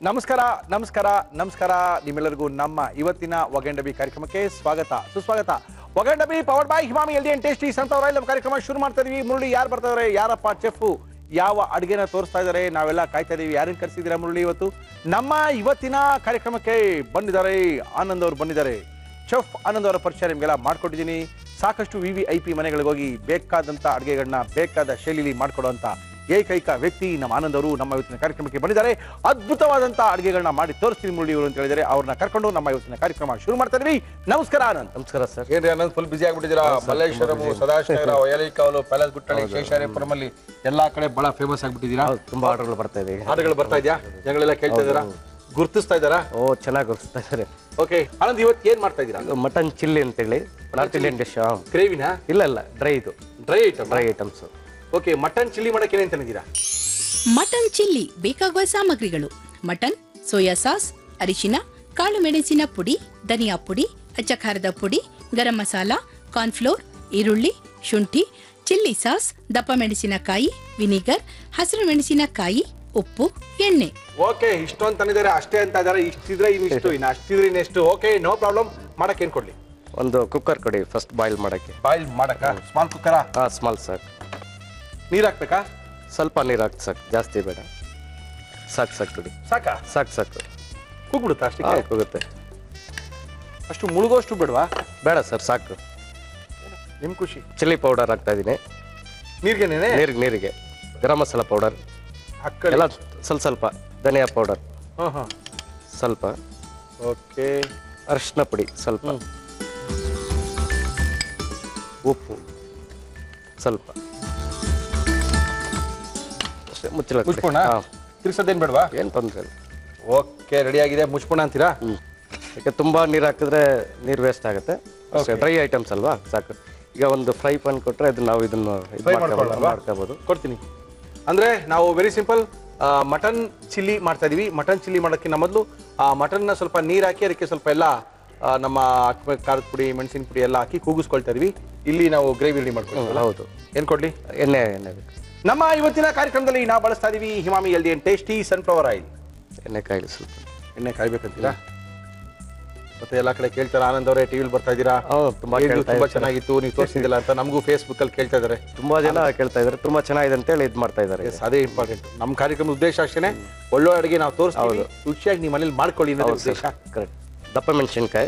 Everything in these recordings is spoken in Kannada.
ನಮಸ್ಕಾರ ನಮಸ್ಕಾರ ನಮಸ್ಕಾರ ನಿಮ್ಮೆಲ್ಲರಿಗೂ ನಮ್ಮ ಇವತ್ತಿನ ಒಗಂಡಬಿ ಕಾರ್ಯಕ್ರಮಕ್ಕೆ ಸ್ವಾಗತ ಸುಸ್ವಾಗತ ಒಗಂಡಬಿ ಪವರ್ ಬಾಯ್ ಹಿಮಾಮಿ ಎಲ್ದಿ ಅಂಡ್ ಟೇಸ್ಟಿ ಸಂತವರ ನಮ್ಮ ಕಾರ್ಯಕ್ರಮ ಶುರು ಮಾಡ್ತಾ ಇದೀವಿ ಮುರಳಿ ಯಾರು ಬರ್ತಾ ಇದಾರೆ ಯಾರಪ್ಪ ಚೆಫ್ ಯಾವ ಅಡುಗೆನ ತೋರಿಸ್ತಾ ಇದ್ದಾರೆ ನಾವೆಲ್ಲ ಕಾಯ್ತಾ ಇದೀವಿ ಯಾರನ್ನ ಕರೆಸಿದ್ದೀರಾ ಮುರಳಿ ಇವತ್ತು ನಮ್ಮ ಇವತ್ತಿನ ಕಾರ್ಯಕ್ರಮಕ್ಕೆ ಬಂದಿದ್ದಾರೆ ಆನಂದ್ ಅವರು ಬಂದಿದ್ದಾರೆ ಚೆಫ್ ಆನಂದ್ ಅವರ ಪರಿಚಯ ನಿಮಗೆಲ್ಲ ಮಾಡ್ಕೊಟ್ಟಿದ್ದೀನಿ ಸಾಕಷ್ಟು ವಿ ವಿ ಐ ಪಿ ಮನೆಗಳಿಗೆ ಹೋಗಿ ಬೇಕಾದಂಥ ಅಡುಗೆಗಳನ್ನ ಬೇಕಾದ ಶೈಲಿಲಿ ಮಾಡ್ಕೊಡುವಂಥ ಏಕೈಕ ವ್ಯಕ್ತಿ ನಮ್ಮ ಆನಂದ್ ಅವರು ನಮ್ಮ ಇವತ್ತಿನ ಕಾರ್ಯಕ್ರಮಕ್ಕೆ ಬಂದಿದ್ದಾರೆ ಅದ್ಭುತವಾದಂಥ ಅಡುಗೆಗಳನ್ನ ಮಾಡಿ ತೋರಿಸ್ತೀನಿ ಮುರಳಿ ಅವರು ಅಂತ ಹೇಳಿದರೆ ಅವ್ರನ್ನ ಕರ್ಕೊಂಡು ನಮ್ಮ ಇವತ್ತಿನ ಕಾರ್ಯಕ್ರಮ ಶುರು ಮಾಡ್ತಾ ಇದೀವಿ ನಮಸ್ಕಾರ ಆನಂದ್ ನಮಸ್ಕಾರ ಸರ್ ಏನ್ರಿ ಆನಂದ್ ಫುಲ್ ಬಿಸಿ ಆಗ್ಬಿಟ್ಟಿದ್ದೀರಾ ಮಲ್ಲೇಶ್ವರಮು ಸದಾಶಿವರ ಒಯಲಿಕಾವಲು ಪ್ಯಾಲೇಸ್ ಗುಟ್ಟಳ್ಳಿ ಶೇಷಾರಿಪುರಮಲ್ಲಿ ಎಲ್ಲಾ ಕಡೆ ಬಹಳ ಫೇಮಸ್ ಆಗ್ಬಿಟ್ಟಿದ್ದೀರಾ ಹೌದು ತುಂಬಾ ಆರ್ಡರ್ಗಳು ಬರ್ತಾ ಇದೆ ಈಗ ಹಾಡುಗಳು ಬರ್ತಾ ಇದೆಯಾ ಜನಗಳೆಲ್ಲ ಕೇಳ್ತಾ ಇದ್ದಾರಾ ಗುರ್ತಿಸ್ತಾ ಇದ್ದಾರಾ ಓ ಚೆನ್ನಾಗಿ ಗೊತ್ತಿಸ್ತಾ ಇದ್ದಾರೆ ಓಕೆ ಆನಂದ್ ಇವತ್ತು ಏನ್ ಮಾಡ್ತಾ ಇದ್ದೀರಾ ಇದು ಮಟನ್ ಚಿಲ್ಲಿ ಅಂತೇಳಿ ನಾರ್ತ್ ಇಂಡಿಯನ್ ಡಿಶ್ ಗ್ರೇವಿನ ಇಲ್ಲ ಇಲ್ಲ ಡ್ರೈ ಇದು dry item dry items okay mutton chilli ಮಾಡಕ್ಕೆ ಏನೇನ್ ತಂದಿದ್ದೀರಾ ಮಟನ್ ಚಿಲ್ಲಿ ಬೇಕಾಗುವ ಸಾಮಗ್ರಿಗಳು ಮಟನ್ ಸೋಯಾ ಸಾಸ್ ಅರಿಶಿನ ಕಾಳು ಮೆಣಸಿನ ಪುಡಿ ಧನಿಯಾ ಪುಡಿ ಅಚ್ಚ ಖಾರದ ಪುಡಿ ಗರಂ ಮಸಾಲ ಕಾರ್ನ್ಫ್ಲೋರ್ ಈರುಳ್ಳಿ ಶುಂಠಿ ಚಿಲ್ಲಿ ಸಾಸ್ ದಪ್ಪ ಮೆಣಸಿನಕಾಯಿ ವಿನಿಗರ್ ಹಸಿರು ಮೆಣಸಿನಕಾಯಿ ಉಪ್ಪು ಎಣ್ಣೆ ಓಕೆ ಇಷ್ಟೊಂದು ತಂದಿದ್ದಾರೆ ಅಷ್ಟೇ ಅಂತ ಇದಾರೆ ಇಷ್ಟಿದ್ರೆ ಇನ್ನು ಇಷ್ಟು ಇನ್ನು ಅಷ್ಟಿದ್ರೆ ಇನ್ನೆಷ್ಟು ಓಕೆ ನೋ ಪ್ರಾಬ್ಲಮ್ ಮಾಡಕ್ ಏನ್ ಕೊಡ್ಲಿ ಒಂದು ಕುಕ್ಕರ್ ಕೊಡಿ ಫಸ್ಟ್ ಬಾಯ್ಲ್ ಮಾಡಕ್ಕೆ ಬಾಯ್ಲ್ ಮಾಡಕ ಸ್ಮಾಲ್ ಕುಕ್ಕರ ಹಾಂ ಸ್ಮಾಲ್ ಸಾಕು ನೀರ್ ಹಾಕ್ಬೇಕಾ ಸ್ವಲ್ಪ ನೀರು ಹಾಕಿ ಸಾಕು ಜಾಸ್ತಿ ಬೇಡ ಸಾಕು ಸಾಕು ಬಿಡಿ ಸಾಕಾ ಸಾಕು ಸಾಕು ಕೂಗ್ಬಿಡುತ್ತಾ ಅಷ್ಟಕ್ಕೆ ಹಾಂ ಹೋಗುತ್ತೆ ಅಷ್ಟು ಮುಳುಗೋಷ್ಟು ಬಿಡ್ವಾ ಬೇಡ ಸರ್ ಸಾಕು ನಿಮ್ ಖುಷಿ ಚಿಲ್ಲಿ ಪೌಡರ್ ಹಾಕ್ತಾ ಇದ್ದೀನಿ ನೀರ್ಗೆ ನೆನೆ ನೀರಿಗೆ ನೀರಿಗೆ ಗರಂ ಮಸಾಲ ಪೌಡರ್ ಹಾಕೊಳ್ಳಿ ಎಲ್ಲ ಸ್ವಲ್ಪ ಸ್ವಲ್ಪ ಧನಿಯಾ ಪೌಡರ್ ಹಾ ಹಾ ಸ್ವಲ್ಪ ಓಕೆ ಅರಿಶಿನ ಪುಡಿ ಸ್ವಲ್ಪ ಉಪ್ಪು ಸ್ವಲ್ಪ ಅಷ್ಟೇ ಮುಚ್ಚಳ ಮುಚ್ಕೋಣ ತಿರ್ಸೋದೇನ್ ಬೇಡವಾ ಏನು ತೊಂದರೆ ಇಲ್ಲ ಓಕೆ ರೆಡಿ ಆಗಿದೆ ಮುಚ್ಕೋಣ ಅಂತೀರಾ ಹ್ಞೂ ಯಾಕೆ ತುಂಬ ನೀರು ಹಾಕಿದ್ರೆ ನೀರು ವೇಸ್ಟ್ ಆಗುತ್ತೆ ಅಷ್ಟೇ ಡ್ರೈ ಐಟಮ್ಸ್ ಅಲ್ವಾ ಸಾಕು ಈಗ ಒಂದು ಫ್ರೈ ಪಾನ್ ಕೊಟ್ಟರೆ ಅದು ನಾವು ಇದನ್ನು ಇದು Fry ಮಾಡ್ಕೋಬೋದು ಮಾಡ್ಕೊಳ್ಳೋಣವಾ? ಮಾಡ್ಕೋಬೋದು ಕೊಡ್ತೀನಿ ಅಂದ್ರೆ ನಾವು ವೆರಿ ಸಿಂಪಲ್ ಮಟನ್ ಚಿಲ್ಲಿ ಮಾಡ್ತಾ ಇದೀವಿ ಮಟನ್ ಚಿಲ್ಲಿ ಮಾಡೋಕ್ಕಿಂತ ಮೊದಲು ಆ ಮಟನ್ನ ಸ್ವಲ್ಪ ನೀರು ಹಾಕಿ ಅದಕ್ಕೆ ಸ್ವಲ್ಪ ಎಲ್ಲ ಆ, ನಮ್ಮ ಅಕ್ಕಿನ ಖಾರದ ಪುಡಿ ಮೆಣಸಿನ ಪುಡಿ ಎಲ್ಲ ಹಾಕಿ ಕೂಗಿಸ್ಕೊಳ್ತಾ ಇದೀವಿ ಇಲ್ಲಿ ನಾವು ಗ್ರೇವಿ ರೆಡಿ ಮಾಡ್ಕೊಳ್ತೀವಿ ಹೌದು ಏನ್ ಕೊಡ್ಲಿ ಎಣ್ಣೆ ಎಣ್ಣೆ ಬೇಕು ನಮ್ಮ ಇವತ್ತಿನ ಕಾರ್ಯಕ್ರಮದಲ್ಲಿ ನಾವು ಬಳಸ್ತಾ ಇದೀವಿ Emami healthy and tasty sunflower oil ಎಣ್ಣೆ ಕಾಯಿಲಿ ಸ್ವಲ್ಪ ಎಣ್ಣೆ ಕಾಯ್ಬೇಕಂತೀರಾ ಮತ್ತೆ ಎಲ್ಲಾ ಕಡೆ ಕೇಳ್ತಾರೆ ಆನಂದ್ ಅವರೇ ಟಿವಿಲಿ ಬರ್ತಾ ಇದ್ದೀರಾ ಹೌದು ತುಂಬ ಇದು ಕೇಳ್ತಾ ತುಂಬಾ ಇರ್ತಾರೆ. ಚೆನ್ನಾಗಿತ್ತು ನೀವು ತೋರಿಸಿದಿಲ್ಲ ಅಂತ ನಮಗೂ ಫೇಸ್ಬುಕ್ ಅಲ್ಲಿ ಕೇಳ್ತಾ ಇದಾರೆ ತುಂಬಾ ಜನ ಕೇಳ್ತಾ ಇದ್ದಾರೆ ತುಂಬಾ ಚೆನ್ನಾಗಿದೆ ಅಂತೇಳಿ ಇದು ಮಾಡ್ತಾ ಇದ್ದಾರೆ ಎಸ್ ಅದೇ ಇಂಪಾರ್ಟೆಂಟ್ ನಮ್ಮ ಕಾರ್ಯಕ್ರಮದ ಉದ್ದೇಶ ಅಷ್ಟೇ ಒಳ್ಳೆ ಅಡುಗೆ ನಾವು ತೋರಿಸ್ತೀವಿ ರುಚಿಯಾಗಿ ನಿಮ್ಮ ಮನೇಲಿ ಮಾಡ್ಕೊಳ್ಳಿ ಅನ್ನೋದು ಉದ್ದೇಶ ಕರೆಕ್ಟ್ ದಪ್ಪ ಮೆಣಸಿನ್ಕಾಯಿ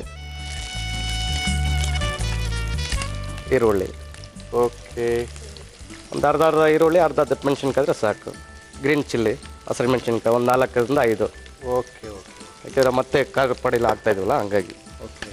ಈರುಳ್ಳಿ ಓಕೆ ಒಂದು ಅರ್ಧ ಅರ್ಧ ಈರುಳ್ಳಿ ಅರ್ಧ ದಪ್ಪ ಮೆಣಸಿನ್ಕಾಯಿ ಆದರೆ ಸಾಕು ಗ್ರೀನ್ ಚಿಲ್ಲಿ ಹಸಿರು ಮೆಣಸಿನ್ಕಾಯಿ ಒಂದು ನಾಲ್ಕರಿಂದ ಐದು ಓಕೆ ಓಕೆ ಯಾಕೆಂದ್ರೆ ಮತ್ತೆ ಖಾರ ಪಡಿಲ್ಲ ಆಗ್ತಾ ಇದೀವಲ್ಲ ಹಂಗಾಗಿ ಓಕೆ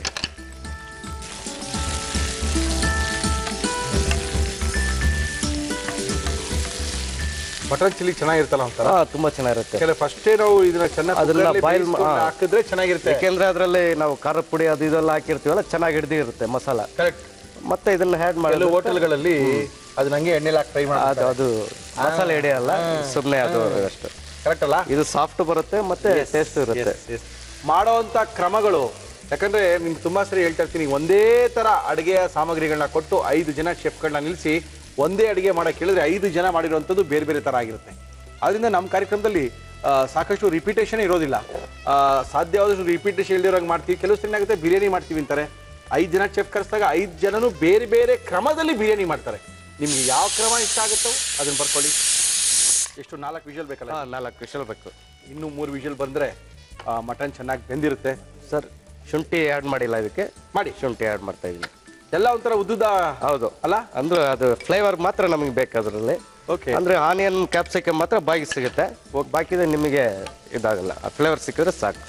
ಮಟನ್ ಚಿಲ್ಲಿ ಚೆನ್ನಾಗಿರ್ತಲ್ಲ ಒಂಥರ ಹಾಂ ತುಂಬ ಚೆನ್ನಾಗಿರುತ್ತೆ ಕೆಲವು ಫಸ್ಟೇ ನಾವು ಇದನ್ನ ಚೆನ್ನಾಗಿ ಅದನ್ನ ಕುಕ್ಕರಲ್ಲಿ boil ಮಾ- ಬೇಯಿಸ್ಕೊಂಡು ಹಾ. ಹಾಕಿದ್ರೆ ಚೆನ್ನಾಗಿರುತ್ತೆ ಯಾಕೆಂದ್ರೆ ಅದರಲ್ಲಿ ನಾವು ಖಾರ ಪುಡಿ ಅದು ಇದೆಲ್ಲ ಹಾಕಿರ್ತೀವಲ್ಲ ಚೆನ್ನಾಗಿ ಹಿಡ್ದಿರುತ್ತೆ ಮಸಾಲ ಕರೆಕ್ಟ್ ಮತ್ತೆ ಇದನ್ನ ಹ್ಯಾಡ್ ಮಾಡಿ ಕೆಲವು ಹೋಟೆಲ್ಗಳಲ್ಲಿ ಅದನ್ನ ಹಂಗೆ ಎಣ್ಣೆಲಿ ಹಾಕಿ ಫ್ರೈ ಅದು ಮಾಡೋದು ಅದು ಮಸಾಲೆ ಹಿಡಿಯಲ್ಲ ಸುಮ್ಮನೆ ಅದು ಅಷ್ಟು ಕರೆಕ್ಟ್ ಅಲ್ಲ ಇದು ಸಾಫ್ಟ್ ಬರುತ್ತೆ ಮತ್ತೆ ಟೇಸ್ಟ್ ಇರುತ್ತೆ ಮಾಡೋವಂಥ ಕ್ರಮಗಳು ಯಾಕಂದ್ರೆ ನಿಮ್ಗೆ ತುಂಬಾ ಸರಿ ಹೇಳ್ತಾ ಇರ್ತೀನಿ ಒಂದೇ ತರ ಅಡುಗೆಯ ಸಾಮಗ್ರಿಗಳನ್ನ ಕೊಟ್ಟು ಐದು ಜನ ಶೆಫ್ಗಳನ್ನ ನಿಲ್ಲಿಸಿ ಒಂದೇ ಅಡುಗೆ ಮಾಡಕ್ಕೆ ಹೇಳಿದ್ರೆ ಐದು ಜನ ಮಾಡಿರುವಂಥದ್ದು ಬೇರೆ ಬೇರೆ ತರ ಆಗಿರುತ್ತೆ ಆದ್ರಿಂದ ನಮ್ಮ ಕಾರ್ಯಕ್ರಮದಲ್ಲಿ ಆ, ಸಾಕಷ್ಟು ರಿಪಿಟೇಷನ್ ಇರೋದಿಲ್ಲ ಆ, ಸಾಧ್ಯವಾದಷ್ಟು ರಿಪಿಟೇಷನ್ ಇಲ್ದಿರೋಂಗೆ ಮಾಡ್ತೀವಿ ಕೆಲವು ಸರಿ ಏನಾಗುತ್ತೆ ಬಿರಿಯಾನಿ ಮಾಡ್ತೀವಿ ಅಂತಾರೆ ಐದು ಜನ ಚೆಫ್ ಕರೆಸಿದಾಗ ಐದು ಜನನು ಬೇರೆ ಬೇರೆ ಕ್ರಮದಲ್ಲಿ ಬಿರಿಯಾನಿ ಮಾಡ್ತಾರೆ ನಿಮ್ಗೆ ಯಾವ ಕ್ರಮ ಇಷ್ಟ ಆಗುತ್ತೋ ಅದನ್ನ ಬರ್ಕೊಳ್ಳಿ ಎಷ್ಟು ನಾಲ್ಕು ವಿಷಲ್ ಬೇಕಲ್ಲ ಹಾಂ ನಾಲ್ಕು ವಿಷಲ್ ಬೇಕು ಇನ್ನೂ ಮೂರು ವಿಷಲ್ ಬಂದ್ರೆ ಮಟನ್ ಚೆನ್ನಾಗಿ ಬೆಂದಿರುತ್ತೆ ಸರ್ ಶುಂಠಿ ಆ್ಯಡ್ ಮಾಡಿಲ್ಲ ಇದಕ್ಕೆ ಮಾಡಿ ಶುಂಠಿ ಆ್ಯಡ್ ಮಾಡ್ತಾ ಇದ್ದೀನಿ ಎಲ್ಲ ಒಂಥರ ಉದ್ದುದ ಹೌದು ಅಲ್ಲ ಅಂದ್ರೆ ಅದು ಫ್ಲೇವರ್ ಮಾತ್ರ ನಮಗೆ ಬೇಕು ಅದರಲ್ಲಿ ಓಕೆ ಅಂದ್ರೆ ಆನಿಯನ್ ಕ್ಯಾಪ್ಸಿಕಮ್ ಮಾತ್ರ ಬಾಯಿಗೆ ಸಿಗುತ್ತೆ ಬಾಕಿದೆ ನಿಮಗೆ ಇದಾಗಲ್ಲ ಆ ಫ್ಲೇವರ್ ಸಿಕ್ಕಿದ್ರೆ ಸಾಕು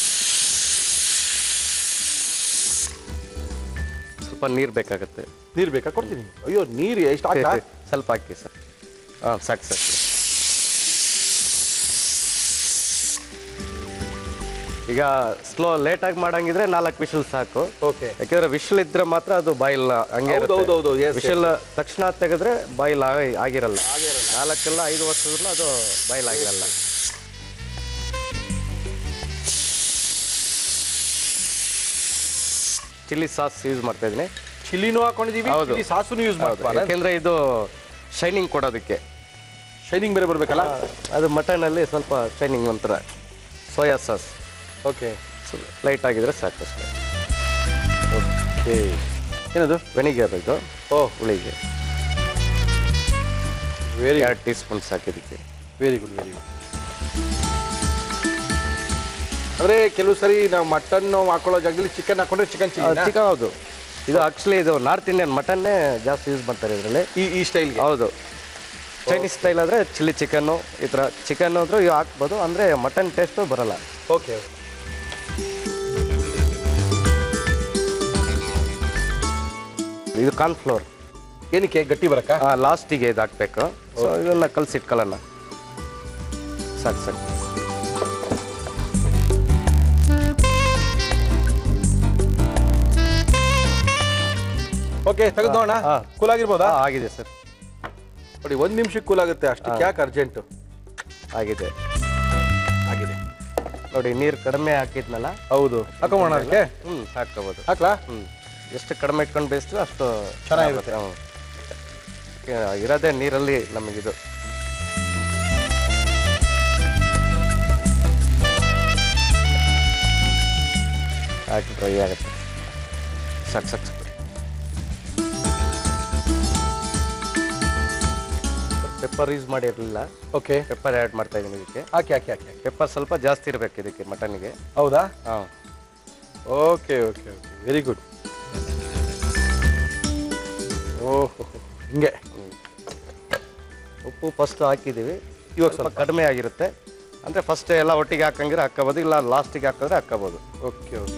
ಸ್ವಲ್ಪ ನೀರು ಬೇಕಾಗುತ್ತೆ ನೀರು ಬೇಕಾ ಕೊಡ್ತೀನಿ ಅಯ್ಯೋ ನೀರು ಎಷ್ಟು ಹಾಕಾ ಸ್ವಲ್ಪ ಹಾಕಿ ಸರ್ ಹಾಂ ಸಾಕು ಸಾಕು ಈಗ ಸ್ಲೋ ಲೇಟಾಗಿ ಮಾಡಂಗಿದ್ರೆ ನಾಲ್ಕು ವಿಷಲ್ ಸಾಕು ಓಕೆ ಯಾಕೆಂದ್ರೆ ವಿಷಲ್ ಇದ್ರೆ ಮಾತ್ರ ಅದು ಬಾಯಿಲ್ ಹಂಗೆ ಹೌದು, ಹೌದು, ಹೌದು, yes, ವಿಷಲ್ ತಕ್ಷಣ ತೆಗೆದ್ರೆ ಬಾಯಿಲ್ ಆಗಿರಲ್ಲ ನಾಲ್ಕೆಲ್ಲ ಐದು ವರ್ಷದ್ರು ಅದು ಬಾಯಿಲ್ ಆಗಿರಲ್ಲ ಚಿಲ್ಲಿ ಸಾಸ್ ಯೂಸ್ ಮಾಡ್ತಾ ಇದ್ದೀನಿ ಚಿಲ್ಲಿನೂ ಹಾಕೊಂಡಿದೀವಿ ಹೌದು. ಚಿಲ್ಲಿ ಸಾಸುನು ಯೂಸ್ ಹೌದು, ಮಾಡ್ತೀವಿ ಯಾಕೆಂದ್ರೆ ಇದು ಶೈನಿಂಗ್ ಕೊಡೋದಕ್ಕೆ ಶೈನಿಂಗ್ ಬೇರೆ ಬರ್ಬೇಕಲ್ಲ ಅದು ಮಟನಲ್ಲಿ ಸ್ವಲ್ಪ ಶೈನಿಂಗ್ ಒಂಥರ ಸೋಯಾ ಸಾಸ್ ಓಕೆ ಲೈಟ್ ಆಗಿದ್ರೆ ಸಾಕು ಅಷ್ಟೇ ಓಕೆ ಏನದು ವೆನಿಗರ್ ಇದು ಓ ಹುಳಿಗೆ ವೆರಿ ಎರಡು ಟೀ ಸ್ಪೂನ್ಸ್ ಹಾಕಿದ್ದಕ್ಕೆ ವೆರಿ ಗುಡ್ ವೆರಿ ಗುಡ್ ಅಂದ್ರೆ ಕೆಲವು ಸರಿ ನಾವು ಮಟನ್ ಹಾಕೊಳ್ಳೋ ಜಾಗದಲ್ಲಿ ಚಿಕನ್ ಹಾಕೊಂಡ್ರೆ ಚಿಕನ್ ಚಿಲ್ಲಿ ಚಿಕನ್ ಹೌದು ಇದು ಆಕ್ಚುಲಿ ಇದು ನಾರ್ತ್ ಇಂಡಿಯನ್ ಮಟನ್ನೇ ಜಾಸ್ತಿ ಯೂಸ್ ಮಾಡ್ತಾರೆ ಇದರಲ್ಲಿ ಈ ಈ ಸ್ಟೈಲ್ಗೆ ಹೌದು ಚೈನೀಸ್ ಸ್ಟೈಲ್ ಆದರೆ ಚಿಲ್ಲಿ ಚಿಕನ್ನು ಈ ಥರ ಚಿಕನ್ ಆದರೂ ಇವು ಹಾಕ್ಬೋದು ಅಂದರೆ ಮಟನ್ ಟೇಸ್ಟು ಬರಲ್ಲ ಓಕೆ ಇದು ಕಾರ್ನ್ಫ್ಲೋರ್ ಏನಕ್ಕೆ ಗಟ್ಟಿ ಬರಕ್ಕ ಲಾಸ್ಟಿಗೆ ಇದು ಹಾಕ್ಬೇಕು ಸೊ ಇದನ್ನ ಕಲಸಿಟ್ಕೊಳ್ಳೋಣ ಸಾಕು ಸಾಕು ಓಕೆ ತೆಗೆದೋಣ ಹಾ. ಕೂಲ್ ಆಗಿರ್ಬೋದಾ ಆ, ಆಗಿದೆ ಸರ್ ನೋಡಿ ಒಂದ್ ನಿಮಿಷಕ್ಕೆ ಕೂಲ್ ಆಗುತ್ತೆ ಅಷ್ಟಕ್ಕೆ ಯಾಕೆ ಅರ್ಜೆಂಟು ಆಗಿದೆ ಆಗಿದೆ ನೋಡಿ ನೀರು ಕಡಿಮೆ ಹಾಕಿದ್ನಲ್ಲ ಹೌದು ಹಾಕೊಂಬೋಣ ಅದಕ್ಕೆ ಹ್ಞೂ ಹಾಕ್ಕೋಬೋದು ಹಾಕ್ಲಾ ಹ್ಞೂ ಎಷ್ಟು ಕಡಿಮೆ ಇಟ್ಕೊಂಡು ಬೇಯಿಸ್ತೀವಿ ಅಷ್ಟು ಚೆನ್ನಾಗಿರುತ್ತೆ. ಹ್ಞೂ. ಕೆ- ಇರೋದೇ ನೀರಲ್ಲಿ ನಮಗಿದು ಹಾಕಿ ಡ್ರೈ ಆಗುತ್ತೆ ಸಾಕು ಸಾಕು ಸಾಕು ಪೆಪ್ಪರ್ ಯೂಸ್ ಮಾಡಿರಲಿಲ್ಲ ಓಕೆ ಪೆಪ್ಪರ್ ಆ್ಯಡ್ ಮಾಡ್ತಾ ಇದ್ದೀನಿ ಇದಕ್ಕೆ ಹಾಕಿ ಹಾಕಿ ಹಾಕಿ ಹಾಕಿ ಪೆಪ್ಪರ್ ಸ್ವಲ್ಪ ಜಾಸ್ತಿ ಇರಬೇಕು ಇದಕ್ಕೆ ಮಟನ್ಗೆ ಹೌದಾ ಹಾಂ okay okay okay very good ಓಹ್ ಹಿಂಗೆ ಉಪ್ಪು ಫಸ್ಟ್ ಹಾಕಿದ್ದೀವಿ ಇವಾಗ ಸ್ವಲ್ಪ ಕಡಿಮೆ ಆಗಿರುತ್ತೆ ಅಂದರೆ ಫಸ್ಟ್ ಎಲ್ಲ ಒಟ್ಟಿಗೆ ಹಾಕಂಗಿದ್ರೆ ಹಾಕ್ಕೋಬೋದು ಇಲ್ಲ ಲಾಸ್ಟಿಗೆ ಹಾಕಿದ್ರೆ ಹಾಕ್ಕೋಬೋದು ಓಕೆ ಓಕೆ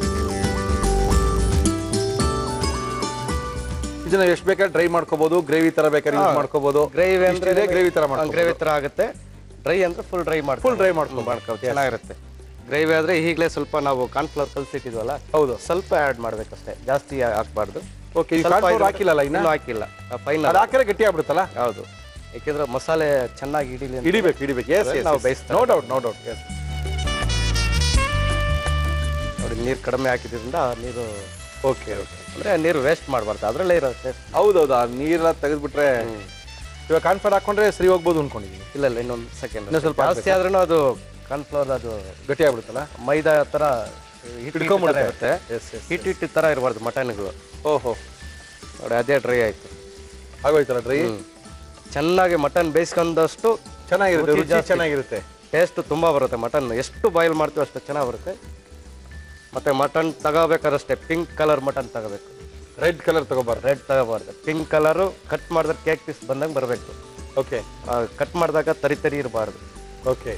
ಇದನ್ನ ಎಷ್ಟು ಬೇಕಾದ್ರೆ ಡ್ರೈ ಮಾಡ್ಕೋಬಹುದು ಗ್ರೇವಿ ತರ ಬೇಕಾದ್ರೆ ಯೂಸ್ ಮಾಡ್ಕೋಬಹುದು ಗ್ರೇವಿ ಅಂದರೆ ಗ್ರೇವಿ ತರ ಮಾಡ್ಕೋಬಹುದು ಗ್ರೇವಿ ಥರ ಆಗುತ್ತೆ ಡ್ರೈ ಅಂದರೆ ಫುಲ್ ಡ್ರೈ ಮಾಡಿ Full dry ಮಾಡ್ಕೊಂಡು. ಮಾಡ್ಕೋ ಚೆನ್ನಾಗಿರುತ್ತೆ ಗ್ರೇವಿ ಆದರೆ ಈಗಲೇ ಸ್ವಲ್ಪ ನಾವು ಕಾರ್ನ್ಫ್ಲವರ್ ಕಲಿಸಿಟ್ಟಿದ್ವಲ್ಲ ಹೌದು ಸ್ವಲ್ಪ ಆ್ಯಡ್ ಮಾಡಬೇಕಷ್ಟೇ ಜಾಸ್ತಿ ಹಾಕ್ಬಾರ್ದು ಓಕೆ ಈ ಕಾರ್ನ್ಫ್ಲೋರ್ ಹಾಕಿಲ್ಲಲ್ಲ ಇನ್ನ ಇನ್ನೂ ಹಾಕಿಲ್ಲ ಫೈನಲ್ ಅದು ಹಾಕಿದ್ರೆ ಗಟ್ಟಿ ಆಗ್ಬಿಡುತ್ತಲ್ಲ ಹೌದು ಯಾಕೆಂದ್ರೆ ಮಸಾಲೆ ಚೆನ್ನಾಗಿ ಹಿಡಿಲಿ ಅಂತ ಹಿಡಿಬೇಕು ಹಿಡಿಬೇಕು ಎಸ್ ನಾವು ಬೇಯಿಸ್ತಾ no doubt no doubt yes ನೋಡಿ ನೀರು ಕಡಿಮೆ ಹಾಕಿದ್ರಿಂದ ನೀರು ಓಕೆ ಓಕೆ ಅಂದರೆ ನೀರು ವೇಸ್ಟ್ ಮಾಡಬಾರ್ದು ಅದರಲ್ಲೇ ಇರುತ್ತೆ ಹೌದೌದು ಆ ನೀರೆಲ್ಲ ತೆಗೆದ್ಬಿಟ್ರೆ ಇವಾಗ ಕಾನ್ಫರ್ ಹಾಕೊಂಡ್ರೆ ಸರಿ ಹೋಗ್ಬೋದು ಅನ್ಕೊಂಡಿದ್ದೀನಿ ಇಲ್ಲ ಇಲ್ಲ ಇನ್ನೊಂದು ಸೆಕೆಂಡ್ ಇನ್ನೊಂದ್ ಸ್ವಲ್ಪ ಜಾಸ್ತಿ ಆದ್ರೂ ಅದು ಕಾರ್ನ್ಫ್ಲವರ್ ಅದು ಗಟ್ಟಿ ಆಗ್ಬಿಡುತ್ತಲ್ಲ ಮೈದಾ ಥರ ಹಿಟ್ ಹಿಡ್ಕೊಂಬಿಡುತ್ತೆ. ಇರುತ್ತೆ Yes, yes, ಹಿಟ್ ಹಿಟ್ ಥರ ಇರಬಾರ್ದು ಮಟನ್ಗಳು ಓಹೋ ನೋಡಿ ಅದೇ ಡ್ರೈ ಆಯಿತು ಆಗೋಯ್ತಲ್ಲ ಡ್ರೈ ಚೆನ್ನಾಗಿ ಮಟನ್ ಬೇಯಿಸ್ಕೊಂಡಷ್ಟು ಚೆನ್ನಾಗಿರುತ್ತೆ ರುಚಿ ರುಚಿ ಜಾಸ್ತಿ. ಚೆನ್ನಾಗಿರುತ್ತೆ ಟೇಸ್ಟ್ ತುಂಬ ಬರುತ್ತೆ ಮಟನ್ ಎಷ್ಟು ಬಾಯ್ಲ್ ಮಾಡ್ತೀವಿ ಅಷ್ಟು ಚೆನ್ನಾಗಿ ಬರುತ್ತೆ ಮತ್ತು ಮಟನ್ ತಗೋಬೇಕಾದಷ್ಟೇ ಪಿಂಕ್ ಕಲರ್ ಮಟನ್ ತಗೋಬೇಕು ರೆಡ್ ಕಲರ್ ತಗೋಬಾರ್ದು ರೆಡ್ ತಗೋಬಾರ್ದು ಪಿಂಕ್ ಕಲರು ಕಟ್ ಮಾಡಿದ್ರೆ ಕೇಕ್ ಪೀಸ್ ಬಂದಂಗೆ ಬರಬೇಕು ಓಕೆ ಕಟ್ ಮಾಡಿದಾಗ ತರಿ ತರಿ ಇರಬಾರ್ದು ಓಕೆ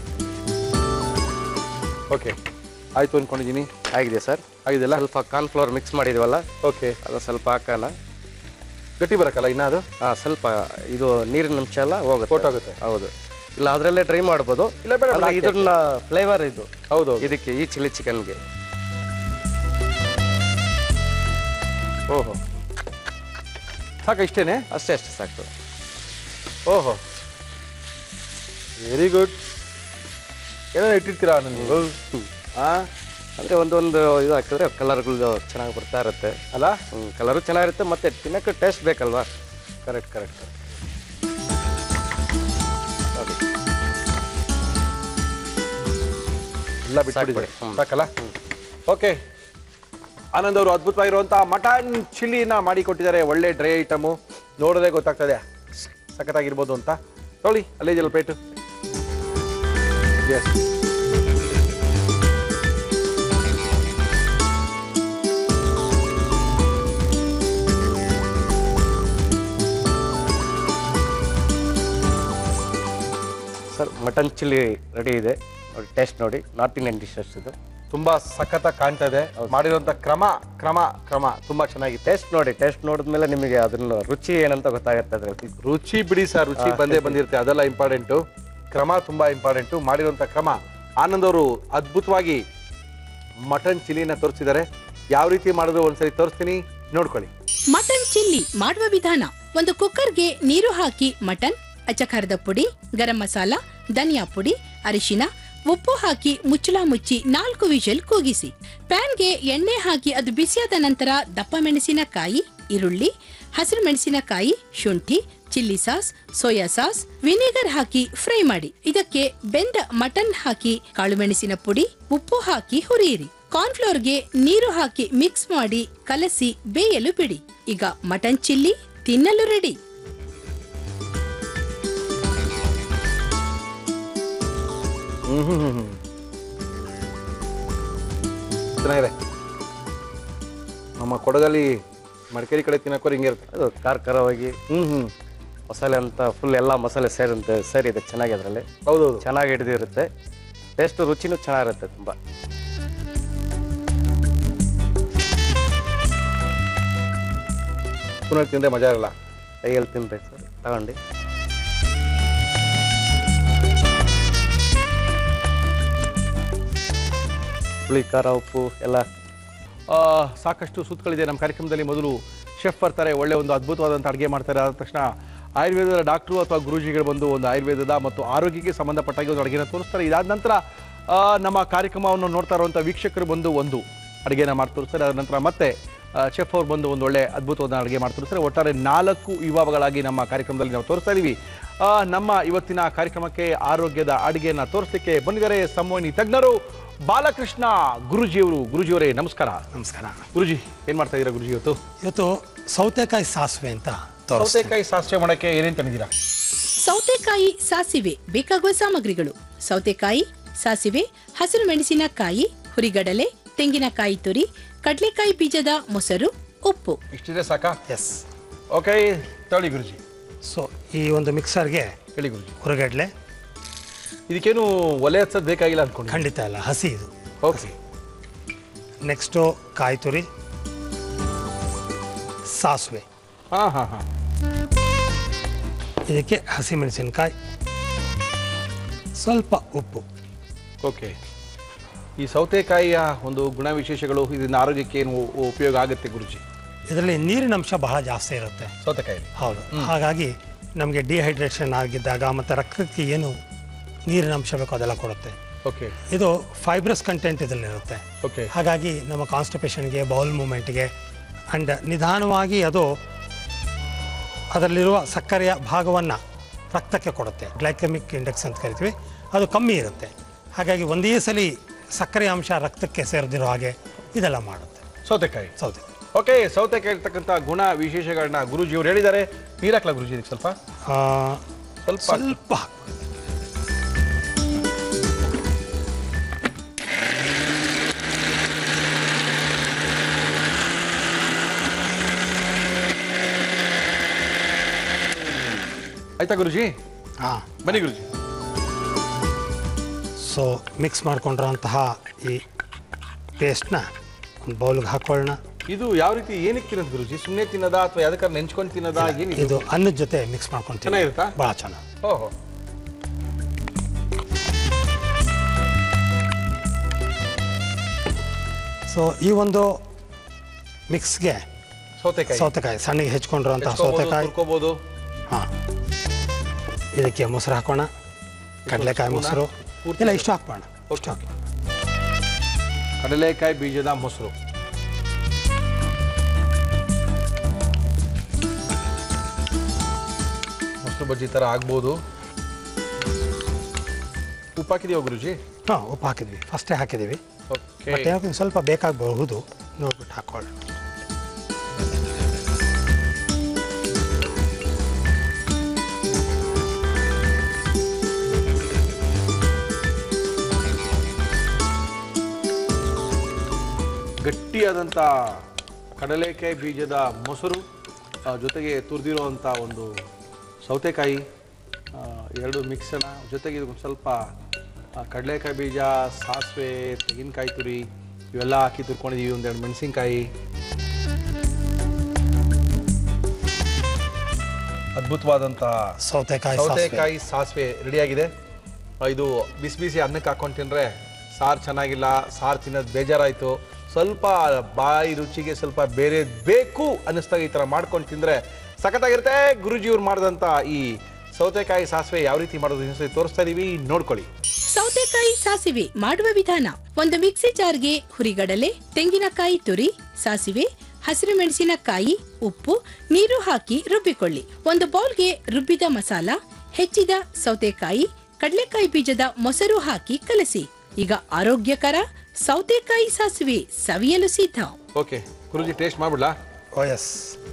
ಓಕೆ ಆಯ್ತು ಅನ್ಕೊಂಡಿದ್ದೀನಿ ಆಗಿದೆ ಸರ್ ಆಗಿದೆಲ್ಲ ಸ್ವಲ್ಪ ಕಾರ್ನ್ಫ್ಲವರ್ ಮಿಕ್ಸ್ ಮಾಡಿದ್ವಲ್ಲ ಓಕೆ ಅದು ಸ್ವಲ್ಪ ಹಾಕೋಣ ಗಟ್ಟಿ ಬರಕ್ಕಲ್ಲ ಇನ್ನ ಅದು ಹಾಂ ಸ್ವಲ್ಪ ಇದು ನೀರಿನ ಅಂಶ ಎಲ್ಲ ಹೋಗುತ್ತೆ ಹೊರ್ಟೋಗುತ್ತೆ. ಹೌದು ಇಲ್ಲ ಅದರಲ್ಲೇ ಡ್ರೈ ಮಾಡ್ಬೋದು ಇಲ್ಲ ಬೇಡ, ಅಂದ್ರೆ ಹಾಕಿ, ಇದನ್ನ ಫ್ಲೇವರ್ ಇದು ಹೌದು ಇದಕ್ಕೆ ಈ ಚಿಲ್ಲಿ ಚಿಕನ್ಗೆ ಓಹೋ ಸಾಕ ಇಷ್ಟೇನೆ ಅಷ್ಟೇ ಅಷ್ಟೇ ಸಾಕು ಓಹೋ ವೆರಿ ಗುಡ್ ಏನೋ ಇಟ್ಟಿರ್ತೀರಾ ನನಗೆ ಹಾ ಅಂದರೆ ಒಂದೊಂದು ಇದು ಹಾಕಿದ್ರೆ ಕಲರ್ಗಳು ಚೆನ್ನಾಗಿ ಬರ್ತಾ ಇರುತ್ತೆ ಅಲ್ಲ ಕಲರು ಚೆನ್ನಾಗಿರುತ್ತೆ ಮತ್ತೆ ತಿನ್ನಕ್ಕೆ ಟೇಸ್ಟ್ ಬೇಕಲ್ವಾ ಕರೆಕ್ಟ್ ಕರೆಕ್ಟ್ ನೋಡಿ ಎಲ್ಲ ಬಿಟ್ಬಿಟ್ಟಿದ್ದಾರೆ ಸಾಕ್ಬಿಡಿ. ಹ್ಮ್. ಸಾಕಲ್ಲ ಓಕೆ ಆನಂದ್ ಅವರು ಅದ್ಭುತವಾಗಿರುವಂಥ ಮಟನ್ ಚಿಲ್ಲಿನ ಮಾಡಿ ಕೊಟ್ಟಿದ್ದಾರೆ ಒಳ್ಳೆ ಡ್ರೈ ಐಟಮು ನೋಡೋದೇ ಗೊತ್ತಾಗ್ತದೆ ಸಖತ್ತಾಗಿರ್ಬೋದು ಅಂತ ನೋಡಿ ಅಲ್ಲೇ ಇದೆಯಲ್ಲ plate yes sir mutton chilli ready ಇದೆ ನೋಡಿ ಟೇಸ್ಟ್ ನೋಡಿ ನಾರ್ತ್ ಇಂಡಿಯನ್ ಡಿಶಸ್ ಇದು ತುಂಬಾ ಸಖತ್ತಾಗಿ ಕಾಣ್ತಾ ಇದೆ ಮಾಡಿರುವಂಥ ಕ್ರಮ ಕ್ರಮ ಕ್ರಮ ತುಂಬಾ ಚೆನ್ನಾಗಿದೆ ಟೇಸ್ಟ್ ನೋಡಿ ಟೇಸ್ಟ್ ನೋಡಿದ್ಮೇಲೆ ನಿಮಗೆ ಅದನ್ನ ರುಚಿ ಏನಂತ ಗೊತ್ತಾಗುತ್ತೆ ಅದ್ರಲ್ಲಿ ರುಚಿ ಬಿಡಿ ಸರ್ ರುಚಿ ಬಂದೇ ಬಂದಿರುತ್ತೆ ಅದೆಲ್ಲ ಇಂಪಾರ್ಟೆಂಟು ಕ್ರಮ ತುಂಬಾ ಇಂಪಾರ್ಟೆಂಟು ಮಾಡಿರುವಂಥ ಕ್ರಮ ಆನಂದ್ ಅವರು ಅದ್ಭುತವಾಗಿ ಮಟನ್ ಚಿಲ್ಲಿನ ತೋರಿಸಿದ್ದಾರೆ ಯಾವ ರೀತಿ ಮಾಡಿದ್ರು ಒಂದ್ಸರಿ ತೋರಿಸ್ತೀನಿ ನೋಡ್ಕೊಳ್ಳಿ ಮಟನ್ ಚಿಲ್ಲಿ ಮಾಡುವ ವಿಧಾನ ಒಂದು ಕುಕ್ಕರ್ಗೆ ನೀರು ಹಾಕಿ ಮಟನ್ ಅಚ್ಚಖಾರದ ಪುಡಿ ಗರಂ ಮಸಾಲ ಧನಿಯಾ ಪುಡಿ ಅರಿಶಿನ ಉಪ್ಪು ಹಾಕಿ ಮುಚ್ಚಳ ಮುಚ್ಚಿ ನಾಲ್ಕು ವಿಷಲ್ ಕೂಗಿಸಿ ಪ್ಯಾನ್ಗೆ ಎಣ್ಣೆ ಹಾಕಿ ಅದು ಬಿಸಿಯಾದ ನಂತರ ದಪ್ಪ ಮೆಣಸಿನಕಾಯಿ ಈರುಳ್ಳಿ ಹಸಿರು ಮೆಣಸಿನಕಾಯಿ ಶುಂಠಿ chilli sauce soya sauce vinegar ಹಾಕಿ ಫ್ರೈ ಮಾಡಿ ಇದಕ್ಕೆ ಬೆಂದ ಮಟನ್ ಹಾಕಿ ಕಾಳುಮೆಣಸಿನ ಪುಡಿ ಉಪ್ಪು ಹಾಕಿ ಹುರಿಯಿರಿ ಕಾರ್ನ್ಫ್ಲೋರ್ಗೆ ನೀರು ಹಾಕಿ ಮಿಕ್ಸ್ ಮಾಡಿ ಕಲಸಿ ಬೇಯಲು ಬಿಡಿ ಈಗ ಮಟನ್ ಚಿಲ್ಲಿ ತಿನ್ನಲು ರೆಡಿ ಹ್ಮ್ ಹ್ಮ್ ಹ್ಮ್ ಹ್ಮ್. ಚೆನ್ನಾಗಿದೆ ನಮ್ಮ ಕೊಡಗಲ್ಲಿ ಮಡಿಕೇರಿ ಕಡೆ ತಿನ್ನಕ್ಕೋರು ಹಿಂಗೆ ಇರುತ್ತೆ ಅದು ಖಾರ ಖಾರವಾಗಿ ಹ್ಮ್ ಹ್ಮ್ ಮಸಾಲೆ ಅಂತ ಫುಲ್ ಎಲ್ಲ ಮಸಾಲೆ ಸೇರಂತೆ ಸೇರಿದೆ ಚೆನ್ನಾಗಿ ಅದರಲ್ಲಿ ಹೌದೌದು ಚೆನ್ನಾಗಿ ಹಿಡಿದಿರುತ್ತೆ ಟೇಸ್ಟ್ ರುಚಿನೂ ಚೆನ್ನಾಗಿರುತ್ತೆ ತುಂಬ ಪುನಃ ತಿಂದ್ರೆ ಮಜಾ ಇರಲ್ಲ ಕೈಯಲ್ಲಿ ತಿನ್ಬೇಕು ಸರ್ ತಗೊಂಡು ಹುಳಿ ಖಾರ ಉಪ್ಪು ಎಲ್ಲ ಆ, ಸಾಕಷ್ಟು ಸುತ್ತಗಳಿದೆ ನಮ್ಮ ಕಾರ್ಯಕ್ರಮದಲ್ಲಿ ಮೊದಲು ಶೆಫ್ ಬರ್ತಾರೆ ಒಳ್ಳೆ ಒಂದು ಅದ್ಭುತವಾದಂಥ ಅಡುಗೆ ಮಾಡ್ತಾರೆ ಆದ ತಕ್ಷಣ ಆಯುರ್ವೇದದ ಡಾಕ್ಟ್ರು ಅಥವಾ ಗುರೂಜಿಗಳು ಬಂದು ಒಂದು ಆಯುರ್ವೇದದ ಮತ್ತು ಆರೋಗ್ಯಕ್ಕೆ ಸಂಬಂಧಪಟ್ಟಾಗಿ ಒಂದು ಅಡುಗೆನ ತೋರಿಸ್ತಾರೆ ಇದಾದ ನಂತರ ಆ, ನಮ್ಮ ಕಾರ್ಯಕ್ರಮವನ್ನು ನೋಡ್ತಾ ಇರುವಂಥ ವೀಕ್ಷಕರು ಬಂದು ಒಂದು ಅಡುಗೆನ ಮಾಡಿ ತೋರಿಸ್ತಾರೆ ಅದ ನಂತರ ಮತ್ತೆ ಶೆಫ್ ಅವ್ರು ಬಂದು ಒಂದು ಒಳ್ಳೆ ಅದ್ಭುತವಾದ ಅಡುಗೆ ಮಾಡಿ ತೋರಿಸ್ತಾರೆ ಒಟ್ಟಾರೆ ನಾಲ್ಕು ವಿಭಾಗಗಳಾಗಿ ನಮ್ಮ ಕಾರ್ಯಕ್ರಮದಲ್ಲಿ ನಾವು ತೋರಿಸ್ತಾ ಇದ್ದೀವಿ ಆ, ನಮ್ಮ ಇವತ್ತಿನ ಕಾರ್ಯಕ್ರಮಕ್ಕೆ ಆರೋಗ್ಯದ ಅಡುಗೆಯನ್ನು ತೋರಿಸಲಿಕ್ಕೆ ಬಂದಿದ್ದಾರೆ ಸಂವಹನಿ ತಜ್ಞರು ಬಾಲಕೃಷ್ಣ ಗುರುಜಿಯವರು ಗುರುಜಿಯವರೇ ನಮಸ್ಕಾರ ನಮಸ್ಕಾರ ಗುರುಜಿ ಏನ್ ಮಾಡ್ತಾ ಇದ್ದೀರಾ ಗುರುಜಿ ಇವತ್ತು ಇವತ್ತು ಸೌತೆಕಾಯಿ ಸಾಸಿವೆ ಅಂತ ತೋರಿಸ್ತೀನಿ ಸೌತೆಕಾಯಿ ಸಾಸಿವೆ ಮಾಡಕ್ಕೆ ಏನೇನ್ ತಂದಿದ್ದೀರಾ ಸೌತೆಕಾಯಿ ಸಾಸಿವೆ ಬೇಕಾಗುವ ಸಾಮಗ್ರಿಗಳು ಸೌತೆಕಾಯಿ ಸಾಸಿವೆ ಹಸಿರು ಮೆಣಸಿನಕಾಯಿ ಹುರಿಗಡಲೆ ತೆಂಗಿನಕಾಯಿ ತುರಿ ಕಡಲೆಕಾಯಿ ಬೀಜದ ಮೊಸರು ಉಪ್ಪು ಇಷ್ಟಿದೆ ಸಾಕಾ ಎಸ್ ಓಕೆ ತಗೊಳ್ಳಿ ಗುರುಜಿ ಸೊ ಈ ಒಂದು ಮಿಕ್ಸರ್ಗೆ ಹೇಳಿ ಗುರುಜಿ ಹುರಗಡ್ಲೆ ಇದಕ್ಕೇನು ಒಲೆ ಹಚ್ಚೋದು ಬೇಕಾಗಿಲ್ಲ ಅನ್ಕೊಂಡು ಖಂಡಿತ ಇಲ್ಲ ಹಸಿ ಇದು ಓಕೆ ನೆಕ್ಸ್ಟು ಕಾಯಿ ತುರಿ ಸಾಸಿವೆ ಹಾ ಹಾ ಹಾ ಇದಕ್ಕೆ ಹಸಿಮೆಣಸಿನಕಾಯಿ ಸ್ವಲ್ಪ ಉಪ್ಪು ಓಕೆ ಈ ಸೌತೆಕಾಯಿಯ ಒಂದು ಗುಣವಿಶೇಷಗಳು ಇದರಿಂದ ಆರೋಗ್ಯಕ್ಕೆ ಏನು ಉ- ಉಪಯೋಗ ಆಗುತ್ತೆ ಗುರುಜಿ ಇದರಲ್ಲಿ ನೀರಿನ ಅಂಶ ಬಹಳ ಜಾಸ್ತಿ ಇರುತ್ತೆ ಸೌತೆಕಾಯಿ ಹೌದು ಹಾಗಾಗಿ ನಮಗೆ ಡಿಹೈಡ್ರೇಷನ್ ಆಗಿದ್ದಾಗ ಮತ್ತು ರಕ್ತಕ್ಕೆ ಏನು ನೀರಿನ ಅಂಶ ಬೇಕೋ ಅದೆಲ್ಲ ಕೊಡುತ್ತೆ ಓಕೆ ಇದು ಫೈಬ್ರಸ್ ಕಂಟೆಂಟ್ ಇದರಲ್ಲಿರುತ್ತೆ ಓಕೆ ಹಾಗಾಗಿ ನಮ್ಮ ಕಾನ್ಸ್ಟಿಪೇಷನ್ಗೆ ಬೌಲ್ ಮೂಮೆಂಟ್ಗೆ ಆ್ಯಂಡ್ ನಿಧಾನವಾಗಿ ಅದು ಅದರಲ್ಲಿರುವ ಸಕ್ಕರೆಯ ಭಾಗವನ್ನು ರಕ್ತಕ್ಕೆ ಕೊಡುತ್ತೆ ಗ್ಲೈಕಮಿಕ್ ಇಂಡೆಕ್ಸ್ ಅಂತ ಕರಿತೀವಿ ಅದು ಕಮ್ಮಿ ಇರುತ್ತೆ ಹಾಗಾಗಿ ಒಂದೇ ಸಲ ಸಕ್ಕರೆ ಅಂಶ ರಕ್ತಕ್ಕೆ ಸೇರದಿರೋ ಹಾಗೆ ಇದೆಲ್ಲ ಮಾಡುತ್ತೆ ಸೌತೆಕಾಯಿ ಸೌದೆ ಓಕೆ ಸೌತೆಕಾಯಿ ಇರ್ತಕ್ಕಂಥ ಗುಣ ವಿಶೇಷಗಳನ್ನ ಗುರುಜಿ ಅವರು ಹೇಳಿದ್ದಾರೆ ನೀರಾಕ್ಲಾ ಗುರುಜಿ ಇದಕ್ಕೆ ಸ್ವಲ್ಪ ಆ, ಸ್ವಲ್ಪ ಸ್ವಲ್ಪ ಆಯ್ತಾ ಗುರುಜಿ ಹಾಂ ಬನ್ನಿ ಗುರುಜಿ ಸೊ ಮಿಕ್ಸ್ ಮಾಡ್ಕೊಂಡಿರೋಂತಹ ಈ ಪೇಸ್ಟ್ನ ಒಂದು ಬೌಲ್ಗೆ ಹಾಕೊಳ್ಳೋಣ ಇದು ಯಾವ ರೀತಿ ಏನಕ್ಕೆ ತಿನ್ನೋದು ಗುರುಜಿ ಸುಮ್ಮನೆ ತಿನ್ನೋದಾ ಅಥವಾ ಯಾವ್ದಕ್ಕಾದ್ರೆ ನೆಂಚ್ಕೊಂಡು ತಿನ್ನೋದಾ ಏನಿದು ಇದು ಅನ್ನದ ಜೊತೆ ಮಿಕ್ಸ್ ಮಾಡ್ಕೊಂಡು ಚೆನ್ನಾಗಿರುತ್ತಾ? ಭಾಳ ಚೆನ್ನಾಗಿ ಓಹೋ ಸೊ ಈ ಒಂದು ಮಿಕ್ಸ್ಗೆ ಸೌತೆಕಾಯಿ ಸೌತೆಕಾಯಿ ಸಣ್ಣಗೆ ಹೆಚ್ಕೊಂಡಿರುವಂತಹ ಹೆಚ್ಕೊಬೋದು, ಸೌತೆಕಾಯಿ ತುರ್ಕೋಬೋದು ಹಾಂ ಇದಕ್ಕೆ ಮೊಸರು ಹಾಕೋಣ ಕಡಲೆಕಾಯಿ ಮೊಸರು ಪೂರ್ತಿ ಇಲ್ಲ ಇಷ್ಟು ಹಾಕೋಣ ಓಕೆ ಕಡಲೆಕಾಯಿ ಬೀಜದ ಮೊಸರು ಮೊಸರು ಬಜ್ಜಿ ಥರ ಆಗ್ಬೋದು ಉಪ್ಪು ಹಾಕಿದೀವ ಗುರುಜಿ ಹಾಂ ಉಪ್ಪು ಹಾಕಿದ್ವಿ ಫಸ್ಟೇ ಹಾಕಿದ್ದೀವಿ ಓಕೆ ಬಟ್ ಏನಕ್ಕೆ ಸ್ವಲ್ಪ ಬೇಕಾಗಬಹುದು ನೋಡ್ಬಿಟ್ಟು ಹಾಕೊಳ್ಳಿ ಗಟ್ಟಿಯಾದಂಥ ಕಡಲೆಕಾಯಿ ಬೀಜದ ಮೊಸರು ಆ, ಜೊತೆಗೆ ತುರಿದಿರುವಂಥ ಒಂದು ಸೌತೆಕಾಯಿ ಆ, ಎರಡು ಮಿಕ್ಸನ ಜೊತೆಗೆ ಇದು ಒಂದ್ ಸ್ವಲ್ಪ ಆ, ಕಡಲೆಕಾಯಿ ಬೀಜ ಸಾಸಿವೆ ತೆಂಗಿನಕಾಯಿ ತುರಿ ಇವೆಲ್ಲ ಹಾಕಿ ತುರ್ಕೊಂಡಿದ್ದೀವಿ ಒಂದೆರಡು ಮೆಣಸಿನ್ಕಾಯಿ ಅದ್ಭುತವಾದಂಥ ಸೌತೆಕಾಯಿ ಸಾಸಿವೆ ಸೌತೆಕಾಯಿ ಸಾಸಿವೆ ರೆಡಿಯಾಗಿದೆ ಇದು ಬಿಸಿ ಬಿಸಿ ಅನ್ನಕ್ಕೆ ಹಾಕೊಂಡು ತಿಂದರೆ ಸಾರು ಚೆನ್ನಾಗಿಲ್ಲ ಸಾರು ತಿನ್ನೋದು ಬೇಜಾರಾಯಿತು ಸ್ವಲ್ಪ ಬಾಯಿ ರುಚಿಗೆ ಸ್ವಲ್ಪ ಬೇರೆ ಬೇಕು ಅನ್ನಿಸ್ದಾಗ ಈ ಥರ ಮಾಡ್ಕೊಂಡು ತಿಂದರೆ ಸಖತ್ತಾಗಿರುತ್ತೆ ಗುರುಜಿಯವ್ರು ಮಾಡಿದಂಥ ಈ ಸೌತೆಕಾಯಿ ಸಾಸಿವೆ ಯಾವ ರೀತಿ ಮಾಡೋದು ಇನ್ನೊಂದ್ಸರಿ ತೋರಿಸ್ತಾ ಇದೀವಿ ನೋಡ್ಕೊಳ್ಳಿ ಸೌತೆಕಾಯಿ ಸಾಸಿವೆ ಮಾಡುವ ವಿಧಾನ ಒಂದು ಮಿಕ್ಸಿ ಜಾರ್ಗೆ ಹುರಿಗಡಲೆ ತೆಂಗಿನಕಾಯಿ ತುರಿ ಸಾಸಿವೆ ಹಸಿರು ಮೆಣಸಿನಕಾಯಿ ಉಪ್ಪು ನೀರು ಹಾಕಿ ರುಬ್ಬಿಕೊಳ್ಳಿ ಒಂದು ಬೌಲ್ಗೆ ರುಬ್ಬಿದ ಮಸಾಲ ಹೆಚ್ಚಿದ ಸೌತೆಕಾಯಿ ಕಡಲೆಕಾಯಿ ಬೀಜದ ಮೊಸರು ಹಾಕಿ ಕಲಸಿ ಈಗ ಆರೋಗ್ಯಕರ ಸೌತೆಕಾಯಿ ಸಾಸಿವೆ ಸವಿಯಲು ಸಿದ್ಧ ಓಕೆ ಗುರುಜಿ ಟೇಸ್ಟ್ ಮಾಡ್ಬಿಡ್ಲಾ ಓ ಎಸ್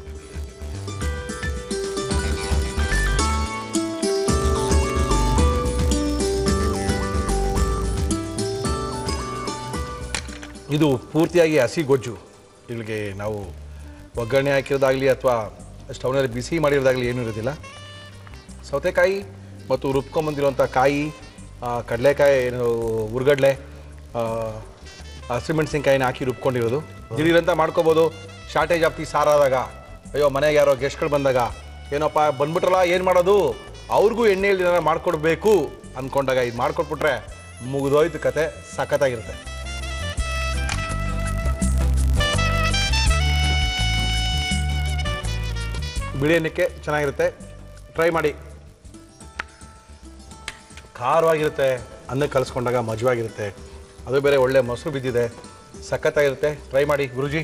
ಇದು ಪೂರ್ತಿಯಾಗಿ ಹಸಿ ಗೊಜ್ಜು ಇಲ್ಲಿಗೆ ನಾವು ಒಗ್ಗರಣೆ ಹಾಕಿರೋದಾಗಲಿ ಅಥವಾ ಸ್ಟವ್ನಲ್ಲಿ ಬಿಸಿ ಮಾಡಿರೋದಾಗಲಿ ಏನೂ ಇರೋದಿಲ್ಲ ಸೌತೆಕಾಯಿ ಮತ್ತು ರುಬ್ಕೊಂಬಂದಿರುವಂಥ ಕಾಯಿ ಆ, ಕಡಲೆಕಾಯಿ ಏನು ಉರ್ಗಡ್ಲೆ ಆ, ಹಸಿಮೆಣಸಿನ್ಕಾಯಿನ ಹಾಕಿ ರುಬ್ಕೊಂಡಿರೋದು ದಿಢೀರಂತ ಮಾಡ್ಕೋಬೋದು ಶಾರ್ಟೇಜ್ ಆಫ್ ದಿ ಸಾರಾದಾಗ ಅಯ್ಯೋ ಮನೆಗೆ ಯಾರೋ ಗೆಸ್ಟ್ಗಳು ಬಂದಾಗ ಏನಪ್ಪ ಬಂದ್ಬಿಟ್ರಲ್ಲ ಏನು ಮಾಡೋದು ಅವ್ರಿಗೂ ಎಣ್ಣೆ ಇಲ್ದಿರ ಮಾಡ್ಕೊಡ್ಬೇಕು ಅಂದ್ಕೊಂಡಾಗ ಇದು ಮಾಡ್ಕೊಟ್ಬಿಟ್ರೆ ಮುಗಿದೋಯ್ತು ಕತೆ ಸಖತ್ತಾಗಿರುತ್ತೆ ಬಿರಿಯಾನಿಕ್ಕೆ ಚೆನ್ನಾಗಿರುತ್ತೆ ಟ್ರೈ ಮಾಡಿ ಖಾರವಾಗಿರುತ್ತೆ ಅನ್ನಕ್ಕೆ ಕಲಿಸ್ಕೊಂಡಾಗ ಮಜವಾಗಿರುತ್ತೆ ಅದು ಬೇರೆ ಒಳ್ಳೆ ಮೊಸರು ಬಿದ್ದಿದೆ ಸಖತ್ತಾಗಿರುತ್ತೆ ಟ್ರೈ ಮಾಡಿ ಗುರುಜಿ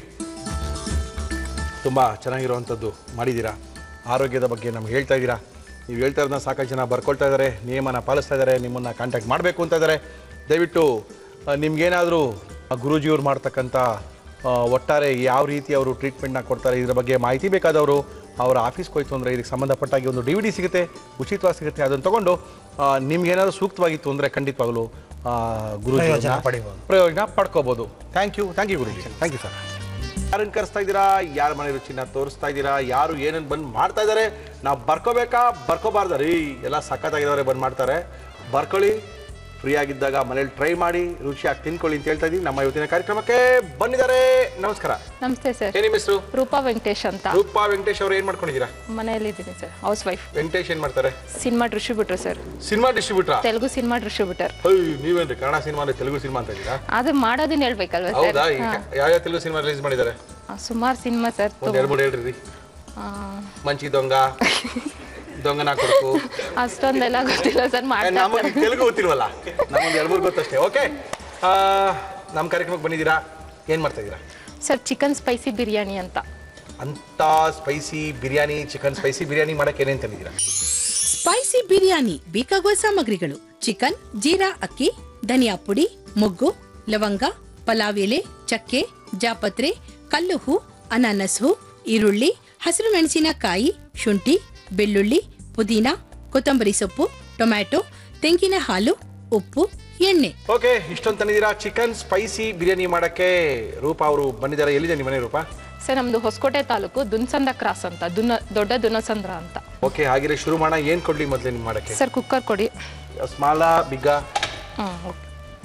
ತುಂಬ ಚೆನ್ನಾಗಿರುವಂಥದ್ದು ಮಾಡಿದ್ದೀರಾ ಆರೋಗ್ಯದ ಬಗ್ಗೆ ನಮ್ಗೆ ಹೇಳ್ತಾ ಇದ್ದೀರಾ ನೀವು ಹೇಳ್ತಾ ಇರೋದನ್ನ ಸಾಕಷ್ಟು ಜನ ಬರ್ಕೊಳ್ತಾ ಇದ್ದಾರೆ ನಿಯಮನ ಪಾಲಿಸ್ತಾ ಇದ್ದಾರೆ ನಿಮ್ಮನ್ನು ಕಾಂಟ್ಯಾಕ್ಟ್ ಮಾಡಬೇಕು ಅಂತ ಇದ್ದಾರೆ ದಯವಿಟ್ಟು ಆ, ನಿಮ್ಗೇನಾದರೂ ಆ ಗುರೂಜಿಯವ್ರು ಮಾಡ್ತಕ್ಕಂಥ ಆ, ಒಟ್ಟಾರೆ ಯಾವ ರೀತಿ ಅವರು ಟ್ರೀಟ್ಮೆಂಟ್ನ ಕೊಡ್ತಾರೆ ಇದ್ರ ಬಗ್ಗೆ ಮಾಹಿತಿ ಬೇಕಾದವರು ಅವರ ಆಫೀಸ್ಗೆ ಹೋಯ್ತು ಅಂದರೆ ಇದಕ್ಕೆ ಸಂಬಂಧಪಟ್ಟಾಗಿ ಒಂದು ಡಿ ವಿ ಡಿ ಸಿಗುತ್ತೆ ಉಚಿತವಾಗಿ ಸಿಗುತ್ತೆ ಅದನ್ನು ತೊಗೊಂಡು ಆ, ನಿಮ್ಗೇನಾದ್ರು ಸೂಕ್ತವಾಗಿತ್ತು ಅಂದರೆ ಖಂಡಿತವಾಗಲೂ ಗುರುಜಿ ಪ್ರಯೋಜನ ಪಡಿಬೋದು. ಪ್ರಯೋಜನ ಪಡ್ಕೋಬಹುದು thank you thank you Guruji thank you sir ಯಾರನ್ನ ಕರೆಸ್ತಾ ಇದ್ದೀರಾ ಯಾರ ಮನೆ ರುಚಿನ ತೋರಿಸ್ತಾ ಇದ್ದೀರಾ ಯಾರು ಏನನ್ನ ಬಂದು ಮಾಡ್ತಾ ಇದ್ದಾರೆ ನಾವು ಬರ್ಕೋಬೇಕಾ ಬರ್ಕೋಬಾರ್ದ ರೀ ಎಲ್ಲ ಸಖತ್ತಾಗಿದ್ದವ್ರೆ ಬಂದು ಮಾಡ್ತಾರೆ ಬರ್ಕೊಳ್ಳಿ ಫ್ರೀ ಆಗಿದ್ದಾಗ ಮನೇಲಿ ಟ್ರೈ ಮಾಡಿ ರುಚಿಯಾಗಿ ತಿನ್ಕೊಳ್ಳಿ ಅಂತ ಹೇಳ್ತಾ ಇದ್ದೀವಿ ನಮ್ಮ ಇವತ್ತಿನ ಕಾರ್ಯಕ್ರಮಕ್ಕೆ ಬಂದಿದ್ದಾರೆ ನಮಸ್ಕಾರ ನಮಸ್ತೆ ಸರ್ ಏನ್ ನಿಮ್ಮ ಹೆಸರು ರೂಪಾ ವೆಂಕಟೇಶ್ ಅಂತ ರೂಪಾ ವೆಂಕಟೇಶ್ ಅವ್ರು ಏನ್ ಮಾಡ್ಕೊಂಡಿದ್ದೀರಾ ಮನೆಯಲ್ಲಿ ಇದ್ದೀನಿ ಸರ್ ಹೌಸ್ ವೈಫ್ ವೆಂಕಟೇಶ್ ಏನ್ ಮಾಡ್ತಾರೆ ಸಿನಿಮಾ ಡಿಸ್ಟ್ರಿಬ್ಯೂಟರ್ ಸರ್ ಸಿನಿಮಾ ಡಿಸ್ಟ್ರಿಬ್ಯೂಟ್ರಾ ತೆಲುಗು ಸಿನಿಮಾ ಡಿಸ್ಟ್ರಿಬ್ಯೂಟರ್ ನೀವೇನ್ರಿ ಕನ್ನಡ ಸಿನಿಮಾ ತೆಲುಗು ಸಿನಿಮಾ ಅಂತ ಇದ್ದೀರಾ ಅದು ಮಾಡೋದನ್ನ ಹೇಳ್ಬೇಕಲ್ವಾ ಸರ್ ಹೌದಾ ಯಾವ ಯಾವ ತೆಲುಗು ಸಿನಿಮಾ ರಿಲೀಸ್ ಮಾಡಿದ್ದಾರೆ ಸುಮಾರು ಸಿನಿಮಾ ಸರ್ ಒಂದ್ ಎರಡು ಮೂರು ಹೇಳ್ರಿ ಮಂಚಿ ದೊಂಗ ದೊಂಗನ ಕೊಡುಕು ಅಷ್ಟೊಂದೆಲ್ಲ ಗೊತ್ತಿಲ್ಲ ಸರ್ ಮಾಡ್ತಾ ನಮಗೆ ತೆಲುಗು ಗೊತ್ತಿಲ್ವಲ್ಲ ನಮ್ಮೊಂದು ಎರಡು ಮೂರು ಗೊತ್ತಷ್ಟೇ ಓಕೆ ನಮ್ಮ ಕಾರ್ಯಕ್ರಮಕ್ಕೆ ಬಂದಿದ್ದೀರಾ ಏನು ಮಾಡ್ತಾ ಇದ್ದೀರಾ ಸರ್ ಚಿಕನ್ ಸ್ಪೈಸಿ ಬಿರಿಯಾನಿ ಅಂತ ಅಂತ spicy biryani chicken spicy biryani ಮಾಡಕ್ಕೆ ಏನೇನು ತಂದಿದ್ದೀರಾ ಸ್ಪೈಸಿ ಬಿರಿಯಾನಿ ಬೇಕಾಗುವ ಸಾಮಗ್ರಿಗಳು ಚಿಕನ್ ಜೀರಾ ಅಕ್ಕಿ ಧನಿಯಾ ಪುಡಿ ಮೊಗ್ಗು ಲವಂಗ ಪಲಾವ್ ಎಲೆ ಚಕ್ಕೆ ಜಾಪತ್ರೆ ಕಲ್ಲು ಹೂ ಅನಾನಸ್ ಹೂ ಈರುಳ್ಳಿ ಹಸಿರು ಮೆಣಸಿನಕಾಯಿ ಶುಂಠಿ ಬೆಳ್ಳುಳ್ಳಿ ಪುದೀನ ಕೊತ್ತಂಬರಿ ಸೊಪ್ಪು ಟೊಮ್ಯಾಟೊ ತೆಂಗಿನ ಹಾಲು ಉಪ್ಪು ಎಣ್ಣೆ ಓಕೆ ಇಷ್ಟೊಂದು ತಂದಿದ್ದೀರಾ ಚಿಕನ್ ಸ್ಪೈಸಿ ಬಿರಿಯಾನಿ ಮಾಡಕ್ಕೆ ರೂಪ ಅವರು ಬಂದಿದ್ದಾರೆ ಎಲ್ಲಿದೆ ನಿಮ್ಮ ಮನೆ ರೂಪ ಸರ್ ನಮ್ದು ಹೊಸಕೋಟೆ ತಾಲೂಕು ದುನ್ಸಂದ ಕ್ರಾಸ್ ಅಂತ ದುನ್ನ ದೊಡ್ಡ ದುನ್ನಸಂದ್ರ ಅಂತ ಓಕೆ ಹಾಗಿದ್ರೆ ಶುರು ಮಾಡೋಣ ಏನು ಕೊಡ್ಲಿ ಮೊದಲೇ ನಿಮ್ಮ ಮಾಡಕ್ಕೆ ಸರ್ ಕುಕ್ಕರ್ ಕೊಡಿ ಸ್ಮಾಲ ಬಿಗ್ಗ ಹ್ಮ್ ಓಕೆ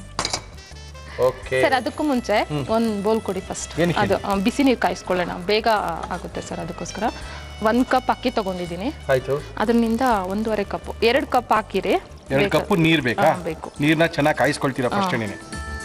ಓಕೆ ಸರ್ ಅದಕ್ಕೂ ಮುಂಚೆ ಒಂದು ಬೋಲ್ ಕೊಡಿ ಫಸ್ಟ್ ಏನಕ್ಕೆ? ಅದು ಆ, ಬಿಸಿ ನೀರು ಕಾಯಿಸ್ಕೊಳ್ಳೋಣ ಬೇಗ ಆಗುತ್ತೆ ಸರ್ ಅದಕ್ಕೋಸ್ಕರ ಒಂದು ಕಪ್ ಅಕ್ಕಿ ತಗೊಂಡಿದ್ದೀನಿ ಆಯ್ತು ಅದರಿಂದ ಒಂದೂವರೆ ಕಪ್ ಎರಡು ಕಪ್ ಹಾಕಿರಿ ಎರಡು ಬೇಕಾ- ಕಪ್ಪು ನೀರು ಬೇಕಾ ಹಾ, ಬೇಕು ನೀರನ್ನ ಚೆನ್ನಾಗಿ ಕಾಯಿಸ್ಕೊಳ್ತೀರಾ ಫಸ್ಟ್ ಏನೇನೆ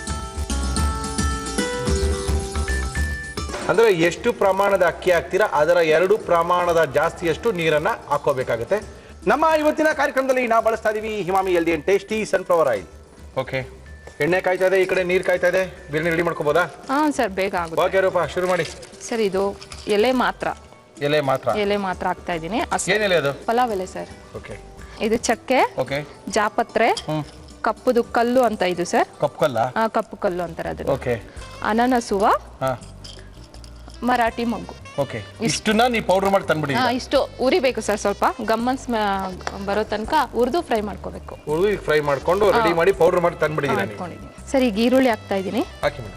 ಅಂದ್ರೆ ಎಷ್ಟು ಪ್ರಮಾಣದ ಅಕ್ಕಿ ಹಾಕ್ತೀರಾ ಅದರ ಎರಡು ಪ್ರಮಾಣದ ಜಾಸ್ತಿಯಷ್ಟು ನೀರನ್ನ ಹಾಕೋಬೇಕಾಗುತ್ತೆ ನಮ್ಮ ಇವತ್ತಿನ ಕಾರ್ಯಕ್ರಮದಲ್ಲಿ ನಾವು ಬಳಸ್ತಾ ಇದೀವಿ Emami healthy and tasty sunflower oil okay ಎಣ್ಣೆ ಕಾಯ್ತಾ ಇದೆ ಈ ಕಡೆ ನೀರು ಕಾಯ್ತಾ ಇದೆ ಬಿರಿಯಾನಿ ರೆಡಿ ಮಾಡ್ಕೋಬೋದಾ ಹಾಂ ಸರ್ ಬೇಗ ಆಗುತ್ತೆ ಓಕೆ ರೂಪ ಶುರು ಮಾಡಿ ಸರ್ ಇದು ಎಲೆ ಮಾತ್ರ ಎಲೆ ಮಾತ್ರ ಎಲೆ ಮಾತ್ರ ಹಾಕ್ತಾ ಇದ್ದೀನಿ ಅಷ್ಟೇ ಏನ್ ಎಲೆ ಅದು ಪಲಾವ್ ಎಲೆ ಸರ್ ಓಕೆ ಇದು ಚಕ್ಕೆ ಓಕೆ ಜಾಪತ್ರೆ ಹ್ಮ್ ಕಪ್ಪುದು ಕಲ್ಲು ಅಂತ ಇದು ಸರ್ ಕಪ್ಕಲ್ಲ ಆ, ಕಪ್ಪು ಕಲ್ಲು ಅಂತಾರೆ ಅದನ್ನು ಓಕೆ ಅನಾನಸುವ ಹಾ ಮರಾಠಿ ಮಗ್ಗು ಓಕೆ ಇಷ್ಟನ್ನ ನೀವು ಪೌಡರ್ ಮಾಡಿ ತಂದ್ಬಿಡಿ ಆ, ಇಷ್ಟು ಉರಿಬೇಕು ಸರ್ ಸ್ವಲ್ಪ ಗಮ್ಮನ್ಸ್ ಬರೋ ತನಕ ಉರಿದು ಫ್ರೈ ಮಾಡ್ಕೋಬೇಕು ಉಳಿದು ಫ್ರೈ ಮಾಡ್ಕೊಂಡು ರೆಡಿ ಮಾಡಿ ಪೌಡರ್ ಮಾಡಿ ತಂದ್ಬಿಡಿದ್ದೀರಾ ನೀವು ಮಾಡ್ಕೊಂಡಿದ್ದೀನಿ ಸರ್ ಈಗ ಈರುಳ್ಳಿ ಹಾಕ್ತಾ ಇದ್ದೀನಿ ಹಾಕಿ ಮೇಡಮ್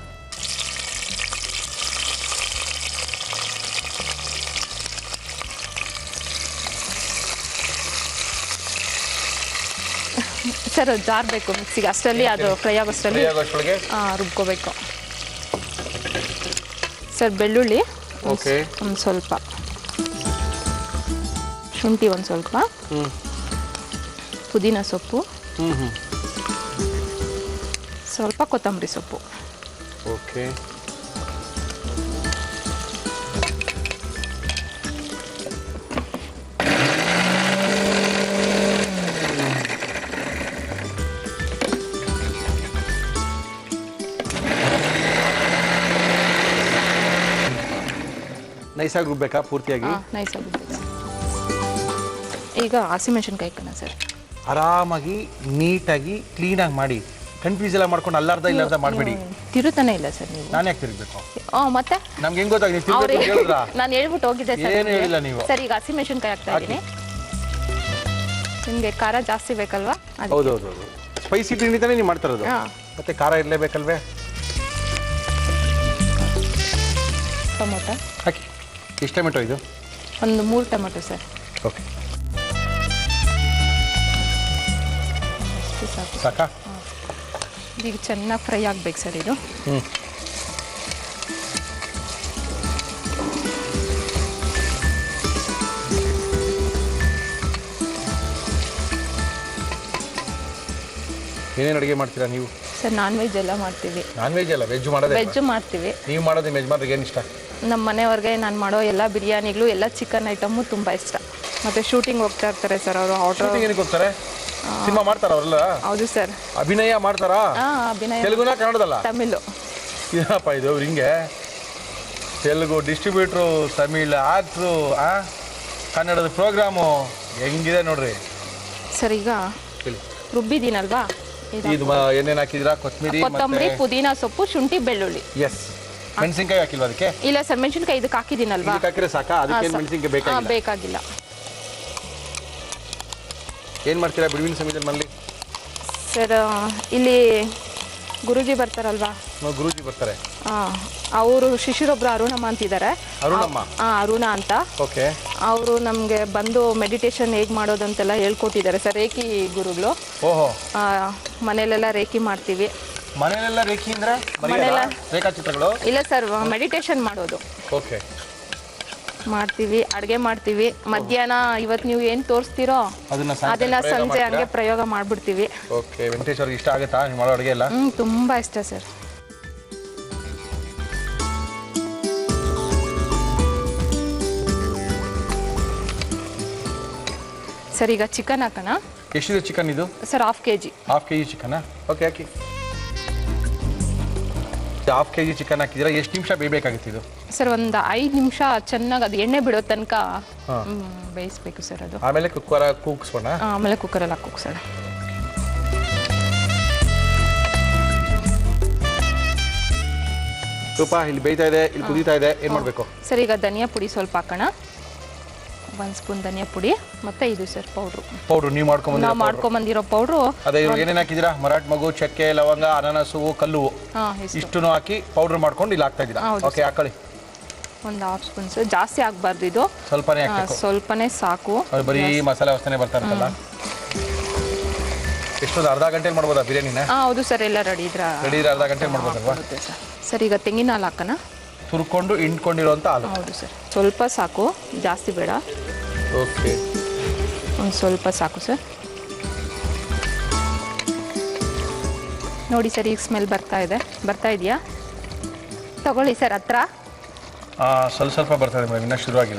ಸರ್ ಜಾರ್ ಬೇಕು ಮಿಕ್ಸಿಗೆ ಅಷ್ಟರಲ್ಲಿ ಅದು ಫ್ರೈ ಆಗೋಷ್ಟರಲ್ಲಿ ಫ್ರೈ ಆಗೋಷ್ಟೊಳಗೆ ಆ, ರುಬ್ಕೋಬೇಕು ಸರ್ ಬೆಳ್ಳುಳ್ಳಿ Okay. ಒಂದು ಸ್ವಲ್ಪ ಶುಂಠಿ ಒಂದು ಸ್ವಲ್ಪ ಹ್ಮ್ ಪುದೀನ ಸೊಪ್ಪು ಹ್ಮ್ ಹ್ಮ್ ಸ್ವಲ್ಪ ಕೊತ್ತಂಬರಿ ಸೊಪ್ಪು ಓಕೆ ನೈಸಾಗಿ ರುಬ್ಬೇಕಾ ಪೂರ್ತಿಯಾಗಿ ಹಾಂ ನೈಸ್ ಆಗುತ್ತೆ ಈಗ ಹಸಿಮೆಣಸಿನ್ಕಾಯಿ ಕಣ ಸರ್ ಆರಾಮಾಗಿ ನೀಟಾಗಿ ಕ್ಲೀನಾಗಿ ಮಾಡಿ ಕನ್ಫ್ಯೂಸ್ ಎಲ್ಲ ಮಾಡ್ಕೊಂಡು ಅಲ್ಲಾರ್ದ ಇಲ್ಲಾರ್ದ ಮಾಡಬೇಡಿ ತಿರುತಾನೆ ಇಲ್ಲ ಸರ್ ನೀವು ನಾನು ಯಾಕೆ ತಿರುಗಬೇಕು ಹಾಂ ಮತ್ತೆ ನಮ್ಗೆ ಹೆಂಗ್ ಗೊತ್ತಾಗಿದೆ ಅವ್ರು ತಿರುಗಬೇಕು ಹೇಳಿದ್ರಾ ನಾನು ಹೇಳ್ಬಿಟ್ಟು ಹೋಗಿದ್ದೆ ಸರ್ ಏನು ನಿಮ್ಗೆ. ಹೇಳಿಲ್ಲ ನೀವು. ಸರ್ ಈಗ ಹಸಿಮೆಣಸಿನ್ಕಾಯಿ ಹಾಕ್ತಾ ಇದ್ದೀನಿ ನಿಮಗೆ ಖಾರ ಜಾಸ್ತಿ ಬೇಕಲ್ವಾ ಅದಕ್ಕೆ. ಹೌದು ಹೌದು ಹೌದು ಸ್ಪೈಸಿ ತಿಂಡಿ ತಾನೇ ನೀವು ಮಾಡ್ತಾ ಇರೋದು ಹಾ. ಮತ್ತೆ ಖಾರ ಇರಲೇಬೇಕಲ್ವೇ ಟೊಮೊಟೊ ಹಾಕಿ ಎಷ್ಟು ಟೊಮೆಟೊ ಇದು ಒಂದು ಮೂರು ಟೊಮೊಟೊ ಸರ್ ಓಕೆ ಅಷ್ಟು ಸಾಕು ಸಾಕಾ ಈಗ ಚೆನ್ನಾಗಿ ಫ್ರೈ ಆಗ್ಬೇಕು ಸರ್ ಇದು ಹ್ಞೂ ಏನೇನು ಅಡುಗೆ ಮಾಡ್ತೀರಾ ನೀವು ಸರ್ ನಾನ್ ವೆಜ್ ಎಲ್ಲ ಮಾಡ್ತೀವಿ ನಾನ್ ವೆಜ್ ಅಲ್ಲ ವೆಜ್ ಮಾಡೋದೇ ವೆಜ್ ಮಾಡ್ತೀವಿ ನೀವು ಮಾಡೋದು ನಿಮ್ಮ ಯಜಮಾನ್ರಿಗೆ ಏನು ಇಷ್ಟ ನಮ್ಮ ಮನೆಯವ್ರಿಗೆ ನಾನು ಮಾಡೋ ಎಲ್ಲ ಬಿರಿಯಾನಿಗಳು ಎಲ್ಲ ಚಿಕನ್ ಐಟಮು ತುಂಬ ಇಷ್ಟ ಮತ್ತು ಶೂಟಿಂಗ್ ಹೋಗ್ತಾ ಇರ್ತಾರೆ ಸರ್ ಅವರು ಆರ್ಡರ್ ಶೂಟಿಂಗ್ ಏನಕ್ಕೆ ಹೋಗ್ತಾರೆ ಸಿನಿಮಾ ಮಾಡ್ತಾರ ಅವರೆಲ್ಲ ಹೌದು ಸರ್ ಅಭಿನಯ ಮಾಡ್ತಾರಾ ಹಾಂ ಅಭಿನಯ ತೆಲುಗುನ ಕನ್ನಡದಲ್ಲ ತಮಿಳು ಏನಪ್ಪ ಇದು ಅವ್ರು ಹಿಂಗೆ ತೆಲುಗು ಡಿಸ್ಟ್ರಿಬ್ಯೂಟ್ರು ತಮಿಳ್ ಆಕ್ಟ್ರು ಆ ಕನ್ನಡದ ಪ್ರೋಗ್ರಾಮು ಹೆಂಗಿದೆ ನೋಡ್ರಿ ಸರ್ ಈಗ ಹೇಳಿ ರುಬ್ಬಿದ್ದೀನಲ್ವಾ ಇದು ಇದು ಮ- ಏನೇನ್ ಹಾಕಿದಿರಾ ಕೊತ್ತಂಬರಿ ಕೊತ್ತಂಬರಿ ಪುದೀನ ಸೊಪ್ಪು ಶುಂಠಿ ಬೆಳ್ಳುಳ್ಳಿ ಎಸ್ ಮೆಣಸಿನ್ಕಾಯಿ ಹಾಕಿಲ್ವಾ ಅದಕ್ಕೆ ಇಲ್ಲ ಸರ್ ಮೆಣಸಿನ್ಕಾಯಿ ಇದಕ್ಕೆ ಹಾಕಿದ್ದೀನಲ್ವಾ ಇದಕ್ಕೆ ಹಾಕಿದ್ರೆ ಸಾಕಾ ಅದಕ್ಕೆ ಹಾ, ಮೆಣಸಿನ್ಕಾಯಿ ಹಾಂ ಬೇಕಾಗಿಲ್ಲ ಬೇಕಾಗಿಲ್ಲ ಏನ್ ಮಾಡ್ತೀರಾ ಬಿಡುವಿನ ಸಮಯದಲ್ಲಿ ಮನೇಲಿ ಸರ್ ಇಲ್ಲಿ ಗುರೂಜಿ ಬರ್ತಾರಲ್ವಾ ನಾವು ಗುರೂಜಿ ಬರ್ತಾರೆ ಅವರು ಶಿಶಿರೊಬ್ರು ಅರುಣಮ್ಮ ಅಂತಿದ್ದಾರೆ ಅರುಣಮ್ಮ ಹಾಂ ಅರುಣ ಅಂತ ಓಕೆ ಅವರು ನಮಗೆ ಬಂದು ಮೆಡಿಟೇಷನ್ ಹೇಗೆ ಮಾಡೋದಂತೆಲ್ಲ ಹೇಳ್ಕೊಟ್ಟಿದ್ದಾರೆ ಸರ್ ರೇಖಿ ಗುರುಗಳು ಓಹೋ ಆ, ಮನೇಲೆಲ್ಲ ರೇಖಿ ಮಾಡ್ತೀವಿ ಮನೆಯಲ್ಲೆಲ್ಲ ರೇಖಿ ಅಂದ್ರೆ ಮನೆಯಲ್ಲ. ರೇಖಾಚಿತ್ರಗಳು ಇಲ್ಲ ಸರ್ ಮೆಡಿಟೇಷನ್ ಮಾಡೋದು ಓಕೆ ಮಾಡ್ತೀವಿ ಅಡುಗೆ ಮಾಡ್ತೀವಿ ಮಧ್ಯಾಹ್ನ ಇವತ್ತು ನೀವು ಏನು ತೋರಿಸ್ತೀರೋ ಅದನ್ನ ಸಾಯಂಕಾಲ ಅದನ್ನ ಪ್ರಯೋಗ ಸಂಜೆ ಮಾಡ್ತೀರಾ? ಹಂಗೆ ಪ್ರಯೋಗ ಮಾಡಿಬಿಡ್ತೀವಿ ಓಕೆ ವೆಂಕಟೇಶ್ ಅವ್ರಿಗೆ ಇಷ್ಟ ಆಗುತ್ತಾ ನೀವು ಮಾಡೋ ಅಡುಗೆ ಎಲ್ಲ ಹ್ಞೂ ತುಂಬ ಇಷ್ಟ ಸರ್ ಸರ್ ಈಗ ಚಿಕನ್ ಹಾಕೋಣ ಎಷ್ಟಿದೆ ಚಿಕನ್ ಇದು sir half K G half K G chicken okay ಹಾಕಿ ಹಾಫ್ ಕೆ ಜಿ ಚಿಕನ್ ಹಾಕಿದ್ದೀರಾ ಎಷ್ಟು ನಿಮಿಷ ಬೇಯಬೇಕಾಗಿತ್ತು ಇದು ಸರ್ ಒಂದು ಐದು ನಿಮಿಷ ಚೆನ್ನಾಗಿ ಅದು ಎಣ್ಣೆ ಬಿಡೋ ತನಕ ಹಾ. ಹ್ಮ್, ಬೇಯಿಸ್ಬೇಕು ಸರ್ ಅದು ಆಮೇಲೆ ಕುಕ್ಕರ ಕೂಗಿಸ್ಬೋಣ ಆ, ಆಮೇಲೆ ಕುಕ್ಕರಲ್ಲಿ ಹಾಕೋಕೆ ಸರ್ ತುಪ್ಪ ಇಲ್ಲಿ ಬೇಯ್ತಾ ಇದೆ ಇಲ್ಲಿ ಕುದೀತಾ ಇದೆ ಏನು ಮಾಡಬೇಕು ಸರ್ ಈಗ ಧನಿಯಾ ಪುಡಿ ಸ್ವಲ್ಪ ಹಾಕೋಣ ಒಂದು ಸ್ಪೂನ್ ಧನಿಯಾ ಪುಡಿ ಮತ್ತೆ ಇದು ಸರ್ ಪೌಡ್ರು ಪೌಡ್ರು ನೀವು ಮಾಡ್ಕೊಂಬಂದಿರೋ ನಾವು ಮಾಡ್ಕೊಂಬಂದಿರೋ ಪೌಡ್ರು ಅದೇ ಇವ್ರು ಏನೇನು ಹಾಕಿದ್ದೀರಾ ಮರಾಠ ಮಗು ಚಕ್ಕೆ ಲವಂಗ ಅನಾನಸು ಕಲ್ಲು ಹಾಂ ಇಷ್ಟು ಇಷ್ಟನ್ನು ಹಾಕಿ ಪೌಡ್ರ್ ಮಾಡ್ಕೊಂಡು ಇಲ್ಲಿ ಹಾಕ್ತಾ ಇದ್ದೀರಾ ಹೌದು ಓಕೆ ಹಾಕೊಳ್ಳಿ ಒಂದು ಹಾಫ್ ಸ್ಪೂನ್ ಸರ್ ಜಾಸ್ತಿ ಆಗಬಾರ್ದು ಇದು ಸ್ವಲ್ಪನೇ ಆ, ಹಾಕಬೇಕು ಸ್ವಲ್ಪನೇ ಸಾಕು ಅದು ಬರೀ ಮಸಾಲೆ ವಾಸನೆ ಬರ್ತಾ ಇರುತ್ತಲ್ಲ ಎಷ್ಟೊಂದು ಅರ್ಧ ಗಂಟೆಲಿ ಮಾಡ್ಬೋದಾ ಬಿರಿಯಾನಿನ ಹಾಂ ಹೌದು ಸರ್ ಎಲ್ಲ ರೆಡಿ ಇದ್ರ ರೆಡಿ ಇದ್ರೆ ಅರ್ಧ ಗಂಟೆಲಿ ಮಾಡ್ಬೋದಲ್ವಾ ಬರುತ್ತೆ ಸರ್ ಸರ್ ಈಗ ತೆಂಗಿನ ಹಾಲು ಹಾಕೋಣ ತುರ್ಕೊಂಡು ಇಂಟ್ಕೊಂಡಿರೋಂಥ ಹಾಲು ಹೌದು ಸರ್ ಸ್ವಲ್ಪ ಸಾಕು ಜಾಸ್ತಿ ಬೇಡ ಓಕೆ ಒಂದು ಸ್ವಲ್ಪ ಸಾಕು ಸರ್ ನೋಡಿ ಸರ್ ಈಗ ಸ್ಮೆಲ್ ಬರ್ತಾ ಇದೆ ಬರ್ತಾ ಇದೆಯಾ ತಗೊಳ್ಳಿ ಸರ್ ಹತ್ರ ಸ್ವಲ್ಪ ಸ್ವಲ್ಪ ಬರ್ತದೆ ಮೇಡಮ್ ಇನ್ನೂ ಶುರುವಾಗಿಲ್ಲ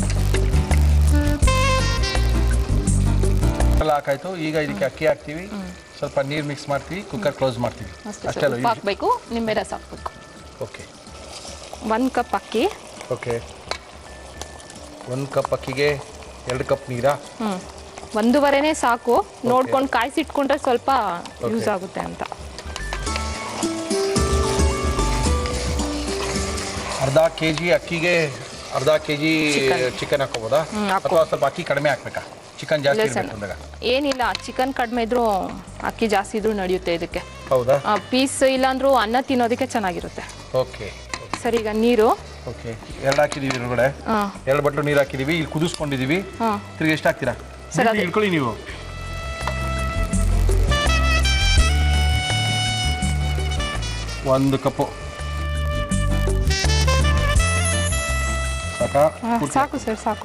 ಎಲ್ಲ ಹಾಕಾಯ್ತು ಈಗ ಇದಕ್ಕೆ ಅಕ್ಕಿ ಹಾಕ್ತೀವಿ ಸ್ವಲ್ಪ ನೀರು ಮಿಕ್ಸ್ ಮಾಡ್ತೀವಿ ಕುಕ್ಕರ್ ಕ್ಲೋಸ್ ಮಾಡ್ತೀವಿ ಅಷ್ಟೇ ಅಷ್ಟೇ ಸರ್ ಅಲ್ಲ ಉಪ್ಪು ಹಾಕಬೇಕು ನಿಂಬೆ ರಸ ಹಾಕ್ಬೇಕು ಓಕೆ ಒಂದು ಕಪ್ ಅಕ್ಕಿ ಓಕೆ ಒಂದು ಕಪ್ ಅಕ್ಕಿಗೆ ಎರಡು ಕಪ್ ನೀರಾ ಹ್ಞೂ ಒಂದೂವರೆನೇ ಸಾಕು ನೋಡ್ಕೊಂಡು ಕಾಯಿಸಿಟ್ಕೊಂಡ್ರೆ ಸ್ವಲ್ಪ ಯೂಸ್ ಆಗುತ್ತೆ ಅಂತ ಅರ್ಧ ಕೆ ಜಿ ಅಕ್ಕಿಗೆ ಅರ್ಧ ಕೆ ಜಿ ಚಿಕನ್ ಹಾಕೋಬೋದಾ ಹ್ಮ್, ಹಾಕೋ. ಅಥವಾ ಸ್ವಲ್ಪ ಅಕ್ಕಿ ಕಡಿಮೆ ಹಾಕ್ಬೇಕಾ ಚಿಕನ್ ಜಾಸ್ತಿ ಇಲ್ಲ ಸರ್ ಇರಬೇಕು ಅಂದಾಗ ಏನಿಲ್ಲ ಚಿಕನ್ ಕಡಿಮೆ ಇದ್ರೂ ಅಕ್ಕಿ ಜಾಸ್ತಿ ಇದ್ರೂ ನಡೆಯುತ್ತೆ ಇದಕ್ಕೆ ಹೌದಾ ಪೀಸ್ ಇಲ್ಲಾಂದ್ರೂ ಅನ್ನ ತಿನ್ನೋದಕ್ಕೆ ಚೆನ್ನಾಗಿರುತ್ತೆ ಓಕೆ ಸರ್ ಈಗ ನೀರು ಓಕೆ ಎರಡು ಹಾಕಿದೀವಿ ಹೊರಗಡೆ ಹಾಂ ಎರಡು ಬಟ್ಲು ನೀರು ಹಾಕಿದೀವಿ ಇಲ್ಲಿ ಕುದಿಸ್ಕೊಂಡಿದೀವಿ ಹಾಂ ತಿರ್ಗಿ ಎಷ್ಟು ಹಾಕ್ತೀರಾ ಸರ್, ಬಿಟ್ಟು ಅದು- ಇಟ್ಕೊಳ್ಳಿ ನೀವು ಒಂದು ಕಪ್ಪು ಸಾಕಾ ಪೂರ್ತಿ ಸಾಕು ಸರ್ ಸಾಕು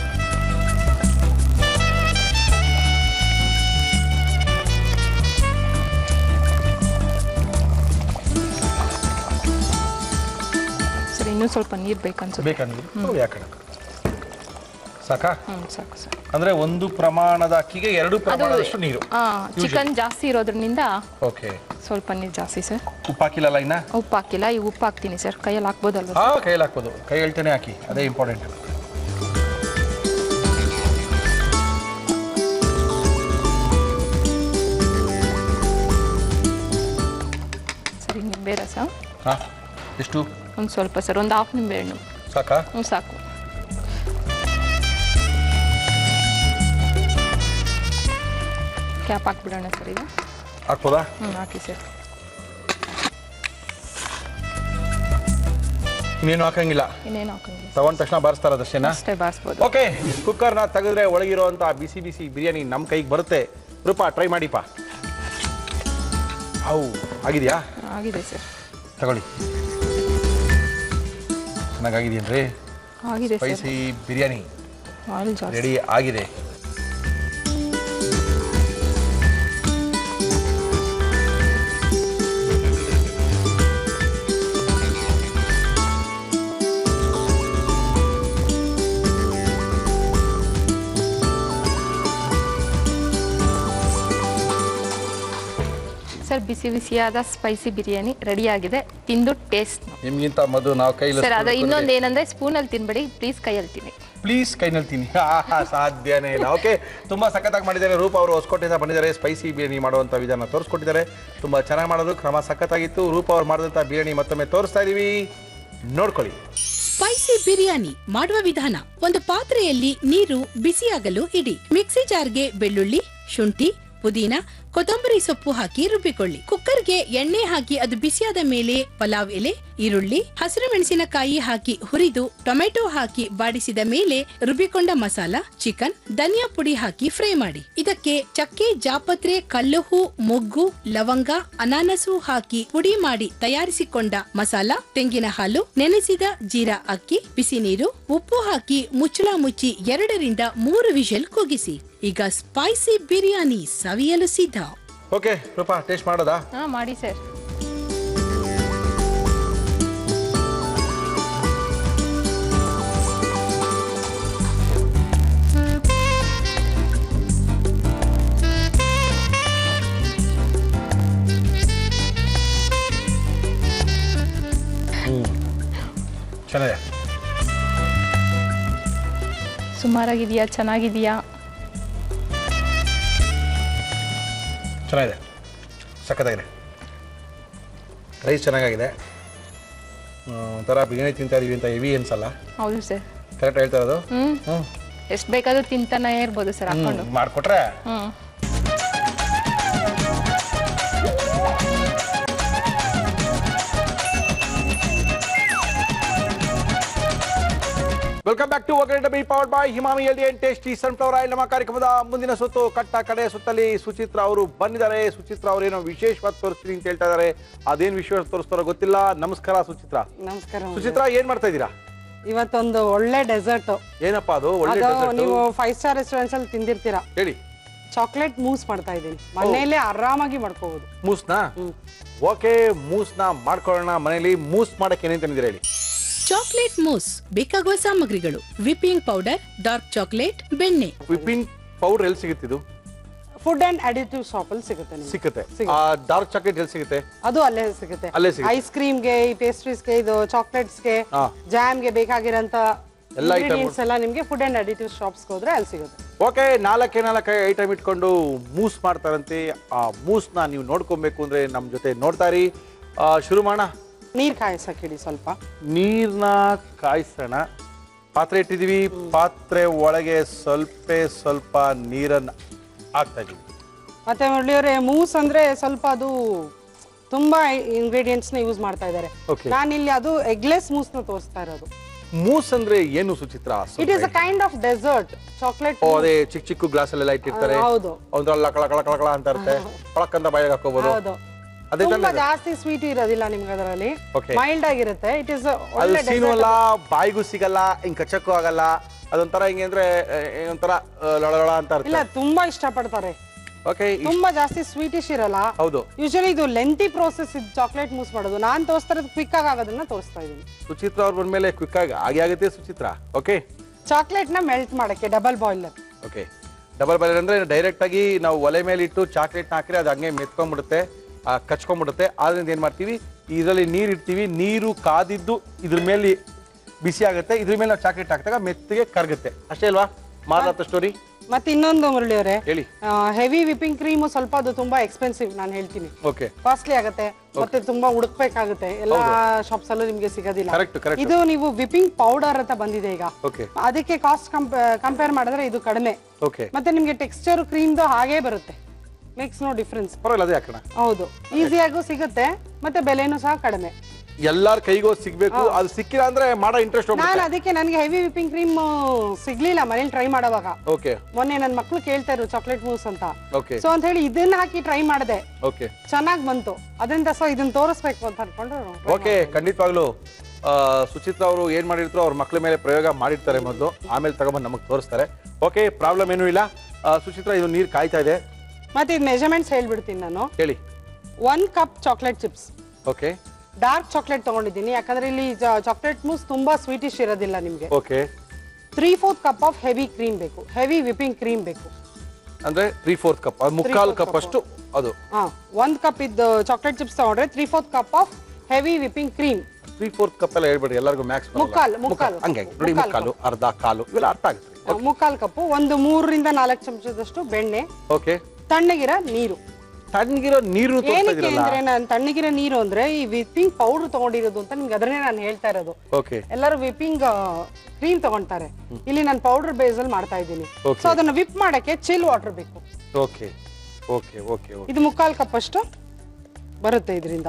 ಸರ್ ಇನ್ನೂ ಸ್ವಲ್ಪ ನೀರು ಬೇಕನ್ಸುತ್ತೆ ಬೇಕಂದ್ರೆ ಯಾಕಡೆ ಸಾಕಾ ಹ್ಞೂ ಸಾಕು ಸರ್ ಅಂದ್ರೆ ಒಂದು ಪ್ರಮಾಣದ ಅಕ್ಕಿಗೆ ಎರಡು ಪ್ರಮಾಣದಷ್ಟು ನೀರು ಹಾಂ ಚಿಕನ್ ಜಾಸ್ತಿ ಇರೋದ್ರಿಂದ ಓಕೆ ಸ್ವಲ್ಪ ನೀರು ಜಾಸ್ತಿ ಸರ್ ಉಪ್ಪು ಹಾಕಿಲ್ಲಲ್ಲ ಇನ್ನ ಉಪ್ಪು ಹಾಕಿಲ್ಲ ಈಗ ಉಪ್ಪು ಹಾಕ್ತೀನಿ ಸರ್ ಕೈಯಲ್ಲಿ ಹಾಕ್ಬೋದಲ್ವ ಹಾ ಕೈಯಲ್ಲಿ ಹಾಕ್ಬೋದು ಕೈ ಹೇಳ್ತೇನೆ ಹಾಕಿ ಅದೇ ಇಂಪಾರ್ಟೆಂಟ್ ಸರಿ ನಿಂಬೆ ರಸ ಹಾ ಎಷ್ಟು ಒಂದು ಸ್ವಲ್ಪ ಸರ್ ಒಂದು ಹಾಫ್ ನಿಂಬೆ ಹಣ್ಣು ಸಾಕಾ ಹ್ಞೂ ಸಾಕು ಕ್ಯಾಪ್ ಹಾಕ್ಬಿಡೋಣ ಸರ್ ಈಗ ಹಾಕ್ಬೋದಾ ಹ್ಞೂ ಹಾಕಿ ಸರ್ ಇನ್ನೇನು ಹಾಕಂಗಿಲ್ಲ ಇನ್ನೇನು ಹಾಕಂಗಿಲ್ಲ ತಗೊಂಡ ತಕ್ಷಣ ಬಾರಿಸ್ತಾರದಷ್ಟೇನಾ ಅಷ್ಟೇ ಬಾರಿಸ್ಬೋದು ಓಕೆ ಕುಕ್ಕರ್ನ ತೆಗೆದ್ರೆ ಒಳಗಿರುವಂಥ ಬಿಸಿ ಬಿಸಿ ಬಿರಿಯಾನಿ ನಮ್ಮ ಕೈಗೆ ಬರುತ್ತೆ ರೂಪ ಟ್ರೈ ಮಾಡಿಪ್ಪ ಹೌ ಆಗಿದೆಯಾ ಆಗಿದೆ ಸರ್ ತಗೊಳ್ಳಿ ಚೆನ್ನಾಗಾಗಿದೆಯೇನ್ರಿ ಆಗಿದೆ ಸರ್ ಸ್ಪೈಸಿ ಬಿರಿಯಾನಿ ಆಯಿಲ್ ಜಾಸ್ತಿ ರೆಡಿ ಆಗಿದೆ ಸರ್ ಬಿಸಿ ಬಿಸಿಯಾದ ಸ್ಪೈಸಿ ಬಿರಿಯಾನಿ ರೆಡಿ ಆಗಿದೆ ತಿಂದು ಟೇಸ್ಟ್ ನಿಮ್ಗಿಂತ ಮಧು ನಾವು ಕೈಲಿ ಸರ್ ಅದ ಇನ್ನೊಂದು ಏನಂದ್ರೆ ಸ್ಪೂನಲ್ಲಿ ತಿನ್ಬೇಡಿ ಪ್ಲೀಸ್ ಕೈಯಲ್ಲಿ ತಿನ್ನಿ ಪ್ಲೀಸ್ ಕೈನಲ್ಲಿ ತಿನ್ನಿ ಆಹಾ, ಸಾಧ್ಯನೇ ಇಲ್ಲ ಓಕೆ ತುಂಬಾ ಸಖತ್ತಾಗಿ ಮಾಡಿದ್ದಾರೆ ರೂಪ ಅವರು ಹೊಸಕೋಟೆಯಿಂದ ಬಂದಿದ್ದಾರೆ ಸ್ಪೈಸಿ ಬಿರಿಯಾನಿ ಮಾಡುವಂಥ ವಿಧಾನ ತೋರಿಸ್ಕೊಟ್ಟಿದ್ದಾರೆ ತುಂಬಾ ಚೆನ್ನಾಗಿ ಮಾಡೋದು ಕ್ರಮ ಸಖತ್ತಾಗಿತ್ತು ರೂಪ ಅವ್ರು ಮಾಡಿದಂಥ ಬಿರಿಯಾನಿ ಮತ್ತೊಮ್ಮೆ ತೋರಿಸ್ತಾ ಇದೀವಿ ನೋಡ್ಕೊಳ್ಳಿ ಸ್ಪೈಸಿ ಬಿರಿಯಾನಿ ಮಾಡುವ ವಿಧಾನ ಒಂದು ಪಾತ್ರೆಯಲ್ಲಿ ನೀರು ಬಿಸಿಯಾಗಲು ಇಡಿ ಮಿಕ್ಸಿ ಜಾರ್ಗೆ ಬೆಳ್ಳುಳ್ಳಿ ಶುಂಠಿ ಪುದೀನ ಕೊತ್ತಂಬರಿ ಸೊಪ್ಪು ಹಾಕಿ ರುಬ್ಬಿಕೊಳ್ಳಿ ಕುಕ್ಕರ್ಗೆ ಎಣ್ಣೆ ಹಾಕಿ ಅದು ಬಿಸಿಯಾದ ಮೇಲೆ ಪಲಾವ್ ಎಲೆ ಈರುಳ್ಳಿ ಹಸಿರು ಮೆಣಸಿನಕಾಯಿ ಹಾಕಿ ಹುರಿದು ಟೊಮೆಟೊ ಹಾಕಿ ಬಾಡಿಸಿದ ಮೇಲೆ ರುಬ್ಬಿಕೊಂಡ ಮಸಾಲ ಚಿಕನ್ ಧನಿಯಾ ಪುಡಿ ಹಾಕಿ ಫ್ರೈ ಮಾಡಿ ಇದಕ್ಕೆ ಚಕ್ಕೆ ಜಾಪತ್ರೆ ಕಲ್ಲುಹು ಮೊಗ್ಗು ಲವಂಗ ಅನಾನಸು ಹಾಕಿ ಪುಡಿ ಮಾಡಿ ತಯಾರಿಸಿಕೊಂಡ ಮಸಾಲ ತೆಂಗಿನ ಹಾಲು ನೆನೆಸಿದ ಜೀರಾ ಅಕ್ಕಿ ಬಿಸಿ ನೀರು ಉಪ್ಪು ಹಾಕಿ ಮುಚ್ಚಳ ಮುಚ್ಚಿ ಎರಡರಿಂದ ಮೂರು ವಿಷಲ್ ಕೂಗಿಸಿ ಈಗ ಸ್ಪೈಸಿ ಬಿರಿಯಾನಿ ಸವಿಯಲು ಸಿದ್ಧ ಓಕೆ ರೂಪ ಟೇಸ್ಟ್ ಮಾಡೋದಾ ಹಾಂ ಮಾಡಿ ಸರ್ ಚೆನ್ನಾಗಿದೆ ಸುಮಾರಾಗಿದೆಯಾ ಚೆನ್ನಾಗಿದೆಯಾ ಚೆನ್ನಾಗಿದೆ ಸಖತ್ತಾಗಿದೆ ರೈಸ್ ಚೆನ್ನಾಗಾಗಿದೆ ಹ್ಮ್, ಒಂಥರ ಬಿರಿಯಾನಿ ತಿಂತಾ ಇದೀವಿ ಅಂತ ಹೆವಿ ಅನ್ಸಲ್ಲ ಹೌದು ಸರ್ ಕರೆಕ್ಟ್ ಹೇಳ್ತಾ ಇರೋದು ಹ್ಞೂ ಹ್ಞೂ ಎಷ್ಟು ಬೇಕಾದ್ರೂ ತಿಂತಾನೆ ಇರ್ಬೋದು ಸರ್ ಹಾಕೊಂಡು ಮಾಡಿಕೊಟ್ರೆ ಹ್ಞೂ welcome back to Oggarane Dabbi powered by Emami healthy and tasty sunflower oil ನಮ್ಮ ಕಾರ್ಯಕ್ರಮದ ಮುಂದಿನ ಸುತ್ತು ಕಟ್ಟ ಕಡೆ ಸುತ್ತಲ್ಲಿ ಸುಚಿತ್ರ ಅವರು ಬಂದಿದ್ದಾರೆ ಸುಚಿತ್ರ ಅವರು ಏನೋ ವಿಶೇಷವಾಗಿ ತೋರಿಸ್ತೀನಿ ಅಂತ ಹೇಳ್ತಾ ಇದ್ದಾರೆ ಅದೇನು ವಿಶೇಷ ತೋರಿಸ್ತಾರೋ ಗೊತ್ತಿಲ್ಲ ನಮಸ್ಕಾರ ಸುಚಿತ್ರ ನಮಸ್ಕಾರ ಸುಚಿತ್ರ ಏನ್ ಮಾಡ್ತಾ ಇದ್ದೀರಾ ಇವತ್ತೊಂದು ಒಳ್ಳೆ ಡೆಸರ್ಟ್ ಏನಪ್ಪ ಅದು ಒಳ್ಳೆ ಅದು dessert. ನೀವು ಫೈವ್ ಸ್ಟಾರ್ ರೆಸ್ಟೋರೆಂಟ್ಸ್ ಅಲ್ಲಿ ತಿಂದಿರ್ತೀರಾ ಹೇಳಿ ಚಾಕ್ಲೇಟ್ ಮೂಸ್ ಮಾಡ್ತಾ ಇದ್ದೀನಿ ಮನೆಯಲ್ಲೇ ಆರಾಮಾಗಿ ಮಾಡ್ಕೋಬಹುದು ಮೂಸ್ನಾ ಓಕೆ ಮೂಸ್ನ ಮಾಡ್ಕೊಳ್ಳೋಣ ಮನೇಲಿ ಮೂಸ್ ಮಾಡಕ್ಕೆ ಏನೇನ್ ತಂದಿದ್ದೀರಾ ಹೇಳಿ ಚಾಕ್ಲೇಟ್ ಮೂಸ್ ಬೇಕಾಗುವ ಸಾಮಗ್ರಿಗಳು ವಿಪಿಂಗ್ ಪೌಡರ್ ಡಾರ್ಕ್ ಚಾಕ್ಲೇಟ್ ಬೆಣ್ಣೆ ವಿಪಿಂಗ್ ಪೌಡರ್ ಎಲ್ಲಿ ಸಿಗುತ್ತಿದ್ದು ಫುಡ್ ಅಂಡ್ ಅಡಿಟಿವ್ ಶಾಪ್ ಅಲ್ಲಿ ಸಿಗುತ್ತೆ ನಿಮ್ಗೆ ಸಿಕ್ಕತ್ತೆ ಸಿಗುತ್ತೆ. ಡಾರ್ಕ್ ಚಾಕ್ಲೇಟ್ ಎಲ್ಲಿ ಸಿಗುತ್ತೆ ಅದು ಅಲ್ಲೇ ಸಿಗುತ್ತೆ ಅಲ್ಲೇ ಸಿಗುತ್ತೆ. ಐಸ್ ಕ್ರೀಮ್ಗೆ ಈ ಪೇಸ್ಟ್ರೀಸ್ಗೆ ಇದು ಚಾಕ್ಲೇಟ್ಸ್ಗೆ ಹಾ. ಜಾಮ್ಗೆ ಬೇಕಾಗಿರೋಂಥ ಎಲ್ಲ item ಇಂಗ್ರೀಡಿಯೆಂಟ್ಸ್ ಎಲ್ಲ ನಿಮಗೆ ಫುಡ್ ಅಂಡ್ ಅಡಿಟಿವ್ ಶಾಪ್ಸ್ಗೆ ಹೋದ್ರೆ ಅಲ್ಲಿ ಸಿಗುತ್ತೆ ಓಕೆ ನಾಲ್ಕೇ ನಾಲ್ಕು ಐಟಮ್ ಇಟ್ಕೊಂಡು ಮೂಸ್ ಮಾಡ್ತಾರಂತೆ ಆ ಮೂಸ್ನ ನೀವು ನೋಡ್ಕೊಬೇಕು ಅಂದ್ರೆ ನಮ್ಮ ಜೊತೆ ನೋಡ್ತಾ ಇರಿ ಆ, ಶುರು ಮಾಡೋಣ ನೀರ್ ಕಾಯಿಸಕ್ಕಿಡಿ ಸ್ವಲ್ಪ ನೀರ್ನ ಕಾಯಿಸೋಣ ಪಾತ್ರೆ ಇಟ್ಟಿದೀವಿ ಪಾತ್ರೆ ಒಳಗೆ ಸ್ವಲ್ಪ ಸ್ವಲ್ಪ ನೀರನ್ನ ಹಾಕ್ತಾ ಇದೀವಿ ಮತ್ತೆ ಮುರಳಿಯವರೇ ಮೂಸ್ ಅಂದ್ರೆ ಸ್ವಲ್ಪ ಅದು ತುಂಬಾ ಇಂಗ್ರೀಡಿಯೆಂಟ್ಸ್ ನ ಯೂಸ್ ಮಾಡ್ತಾ ಇದ್ದಾರೆ Okay. ನಾನಿಲ್ಲಿ ಅದು ಎಗ್ಲೆಸ್ ಮೂಸ್ ನ ತೋರಿಸ್ತಾ ಇರೋದು ಮೂಸ್ ಅಂದ್ರೆ ಏನು Suchitra it is a kind of dessert chocolate ಓ ಅದೇ ಚಿಕ್ಕ ಚಿಕ್ಕ ಗ್ಲಾಸ್ ಅಲ್ಲೆಲ್ಲ ಇಟ್ಟಿರ್ತಾರೆ ಹೌದು ಒಂದ್ರಲ್ಲ ಕಳ ಕಳ ಕಳ ಕಳ ಅಂತ ಇರುತ್ತೆ ಕೊಳಕ್ ಅಂತ ಬಾಯಿಗೆ ಹಾಕೋಬಹುದು ಹೌದು ಅದೇ ತುಂಬಾ ತಾನೇ ಜಾಸ್ತಿ ಸ್ವೀಟ್ ಇರೋದಿಲ್ಲ ನಿಮ್ಗೆ ಅದರಲ್ಲಿ Okay. ಮೈಲ್ಡ್ ಆಗಿರುತ್ತೆ ಇಟ್ ಇಸ್ ಅದು ಒಳ್ಳೆ ಸೀನು dessert. ಅಲ್ಲ ಬಾಯಿಗೂ ಸಿಗಲ್ಲ ಹಿಂಗ್ ಕಚ್ಚಕ್ಕೂ ಆಗಲ್ಲ ಅದೊಂಥರ ಹಿಂಗೆ ಅಂದ್ರೆ ಆ, ಏನೊಂಥರ ಆ, ಲೊಳ ಲೊಳ ಅಂತ ಇಲ್ಲ ಇರುತ್ತೆ ತುಂಬಾ ಇಷ್ಟಪಡ್ತಾರೆ ಓಕೆ ತುಂಬಾ ಜಾಸ್ತಿ ಸ್ವೀಟಿಶ್ ಇರಲ್ಲ ಹೌದು ಯೂಶಲಿ ಇದು ಲೆಂತಿ ಪ್ರೋಸೆಸ್ ಇದು ಚಾಕ್ಲೇಟ್ ಮೂಸ್ ಮಾಡೋದು ನಾನ್ ತೋರಿಸ್ತಾ ಇರೋದು ಕ್ವಿಕ್ ಆಗಿ ಆಗೋದನ್ನ ತೋರಿಸ್ತಾ ಇದ್ದೀನಿ ಸುಚಿತ್ರ ಅವ್ರ ಬಂದ್ಮೇಲೆ ಕ್ವಿಕ್ ಆಗಿ ಆಗಿ ಆಗುತ್ತೆ ಸುಚಿತ್ರ ಓಕೆ ಚಾಕ್ಲೇಟ್ ನ ಮೆಲ್ಟ್ ಮಾಡಕ್ಕೆ double boiler okay double boiler ಅಂದ್ರೆ ಡೈರೆಕ್ಟ್ ಆಗಿ ನಾವು ಒಲೆ ಮೇಲೆ ಇಟ್ಟು ಚಾಕ್ಲೇಟ್ ಹಾಕಿದ್ರೆ ಅದು ಹಂಗೆ ಮೆತ್ಕೊಂಡ್ಬಿಡುತ್ತೆ ಆ, ಕಚ್ಕೊಂಡ್ಬಿಡುತ್ತೆ ಆದ್ರಿಂದ ಏನ್ ಮಾಡ್ತೀವಿ ಇದರಲ್ಲಿ ನೀರು ಇಡ್ತೀವಿ ನೀರು ಕಾದಿದ್ದು ಇದ್ರ ಮೇಲೆ ಬಿಸಿ ಆಗುತ್ತೆ ಇದ್ರ ಮೇಲೆ ನಾವು ಚಾಕ್ಲೇಟ್ ಹಾಕಿದಾಗ ಮೆತ್ತಗೆ ಕರಗುತ್ತೆ ಅಷ್ಟೇ ಅಲ್ವಾ ಮಾರ್ಲಾತ ಸ್ಟೋರಿ ಮತ್ತೆ ಇನ್ನೊಂದು ಮುರಳಿ ಅವರೇ ಹೇಳಿ ಹೆವಿ ವಿಪಿಂಗ್ ಕ್ರೀಮು ಸ್ವಲ್ಪ ಅದು ತುಂಬಾ ಎಕ್ಸ್ಪೆನ್ಸಿವ್ ನಾನು ಹೇಳ್ತೀನಿ ಓಕೆ ಕಾಸ್ಟ್ಲಿ ಆಗುತ್ತೆ ಮತ್ತೆ ತುಂಬಾ ಹುಡುಕ್ಬೇಕಾಗುತ್ತೆ ಎಲ್ಲ ಶಾಪ್ಸ್ ಅಲ್ಲೂ ನಿಮ್ಗೆ ಸಿಗೋದಿಲ್ಲ ಕರೆಕ್ಟ್ ಕರೆಕ್ಟ್ ಇದು ನೀವು ವಿಪಿಂಗ್ ಪೌಡರ್ ಅಂತ ಬಂದಿದೆ ಈಗ ಓಕೆ ಅದಕ್ಕೆ ಕಾಸ್ಟ್ ಕಂಪೇರ್ ಮಾಡಿದ್ರೆ ಇದು ಕಡಿಮೆ ಓಕೆ ಮತ್ತೆ ನಿಮ್ಗೆ ಟೆಕ್ಸ್ಚರ್ ಕ್ರೀಮ್ದು ಹಾಗೇ ಬರುತ್ತೆ ಮೇಕ್ಸ್ ನೋ ಡಿಫ್ರೆನ್ಸ್ ಪರವಾಗಿಲ್ಲ ಅದೇ ಹಾಕೋಣ ಹೌದು ಈಸಿಯಾಗೂ ಸಿಗುತ್ತೆ ಮತ್ತೆ ಬೆಲೆನೂ ಸಹ ಕಡಿಮೆ ಎಲ್ಲಾರ ಕೈಗೂ ಸಿಗ್ಬೇಕು ಅದು ಸಿಕ್ಕಿಲ್ಲ ಅಂದ್ರೆ ಮಾಡೋ ಇಂಟ್ರೆಸ್ಟ್ ನಾನು ಹೋಗ್ಬಿಡುತ್ತೆ ಅದಕ್ಕೆ ನನಗೆ ಹೆವಿ ವಿಪಿಂಗ್ ಕ್ರೀಮ್ ಸಿಗ್ಲಿಲ್ಲ ಮನೇಲಿ ಟ್ರೈ ಮಾಡುವಾಗ ಓಕೆ ಮೊನ್ನೆ ನನ್ನ ಮಕ್ಳು ಕೇಳ್ತಾ ಇದ್ರು ಚಾಕ್ಲೇಟ್ ಮೂಸ್ ಅಂತ ಓಕೆ ಸೊ ಅಂತ ಹೇಳಿ ಇದನ್ನ ಹಾಕಿ ಟ್ರೈ ಮಾಡಿದೆ ಓಕೆ ಚೆನ್ನಾಗಿ ಬಂತು ಅದರಿಂದ ಸೊ ಇದನ್ನ ತೋರಿಸ್ಬೇಕು ಅಂತ ಅನ್ಕೊಂಡು ಓಕೆ ಖಂಡಿತವಾಗ್ಲು ಆ, ಸುಚಿತ್ರ ಅವರು ಏನ್ ಮಾಡಿರ್ತಾರೋ ಅವ್ರ ಮಕ್ಳ ಮೇಲೆ ಪ್ರಯೋಗ ಮಾಡಿರ್ತಾರೆ ಮೊದಲು ಆಮೇಲೆ ತಗೊಂಬಂದು ನಮಗೆ ತೋರಿಸ್ತಾರೆ ಓಕೆ ಪ್ರಾಬ್ಲಮ್ ಏನೂ ಇಲ್ಲ ಆ, ಸುಚಿತ್ರ ಇದು ನೀರು ಕಾಯ್ತಾ ಇದೆ ಮತ್ತೆ ಇದು ಮೆಜರ್ಮೆಂಟ್ಸ್ ಹೇಳ್ಬಿಡ್ತೀನಿ ನಾನು ಹೇಳಿ one cup chocolate chips okay dark chocolate ತಗೊಂಡಿದ್ದೀನಿ ಯಾಕಂದ್ರೆ ಇಲ್ಲಿ ಚಾಕ್ಲೇಟ್ ಮೂಸ್ ತುಂಬಾ ಸ್ವೀಟಿಶ್ ಇರೋದಿಲ್ಲ ನಿಮ್ಗೆ okay three fourth cup of heavy cream ಬೇಕು ಹೆವಿ ವಿಪಿಂಗ್ ಕ್ರೀಮ್ ಬೇಕು ಅಂದ್ರೆ ತ್ರೀ ಫೋರ್ತ್ ಕಪ್ ಮುಕ್ಕಾಲು fourth ಕಪ್ cup. ಅಷ್ಟು ಅದು ಹಾ ಒಂದ್ ಕಪ್ ಇದ್ದು ಚಾಕ್ಲೇಟ್ ಚಿಪ್ಸ್ ತಗೊಂಡ್ರೆ three fourth cup of heavy whipping cream three fourth cup ಎಲ್ಲ ಹೇಳ್ಬೇಡಿ ಎಲ್ಲರಿಗೂ ಮ್ಯಾಕ್ಸ್ ಮುಕ್ಕಾಲು, ಮುಕ್ಕಾಲು. ಹಂಗೆ ನೋಡಿ ಮುಕ್ಕಾಲು ಮುಕ್ಕಾಲು ಅರ್ಧ ಕಾಲು ಇವೆಲ್ಲ ಅರ್ಥ ಆಗುತ್ತೆ ಮುಕ್ಕಾಲ್ ಕಪ್ಪು ಒಂದು ಮೂರರಿಂದ ನಾಲ್ಕು ಚಮಚದಷ್ಟು ಬೆಣ್ಣೆ ಓಕೆ ತಣ್ಣಗಿರೋ ನೀರು ತಣ್ಣಗಿರೋ ನೀರು ತೋರಿಸ್ತಾ ಏನಕ್ಕೆ ಇದೀರಲ್ಲ ಅಂದ್ರೆ ನಾನು ತಣ್ಣಗಿರೋ ನೀರು ಅಂದ್ರೆ ಈ ವಿಪಿಂಗ್ ಪೌಡರ್ ತಗೊಂಡಿರೋದು ಅಂತ ನಿಮ್ಗೆ ಅದನ್ನೇ ನಾನು ಹೇಳ್ತಾ ಇರೋದು ಓಕೆ ಎಲ್ಲರೂ ವಿಪಿಂಗ್ ಕ್ರೀಮ್ ತಗೊಂತಾರೆ ಇಲ್ಲಿ ನಾನು ಪೌಡರ್ ಬೇಸ್ ಅಲ್ಲಿ ಮಾಡ್ತಾ ಇದ್ದೀನಿ Okay. ಸೊ ಅದನ್ನ ವಿಪ್ ಮಾಡಕ್ಕೆ ಚಿಲ್ ವಾಟರ್ ಬೇಕು ಓಕೆ ಓಕೆ ಓಕೆ ಓಕೆ ಇದು ಮುಕ್ಕಾಲ್ ಕಪ್ ಅಷ್ಟು ಬರುತ್ತೆ ಇದರಿಂದ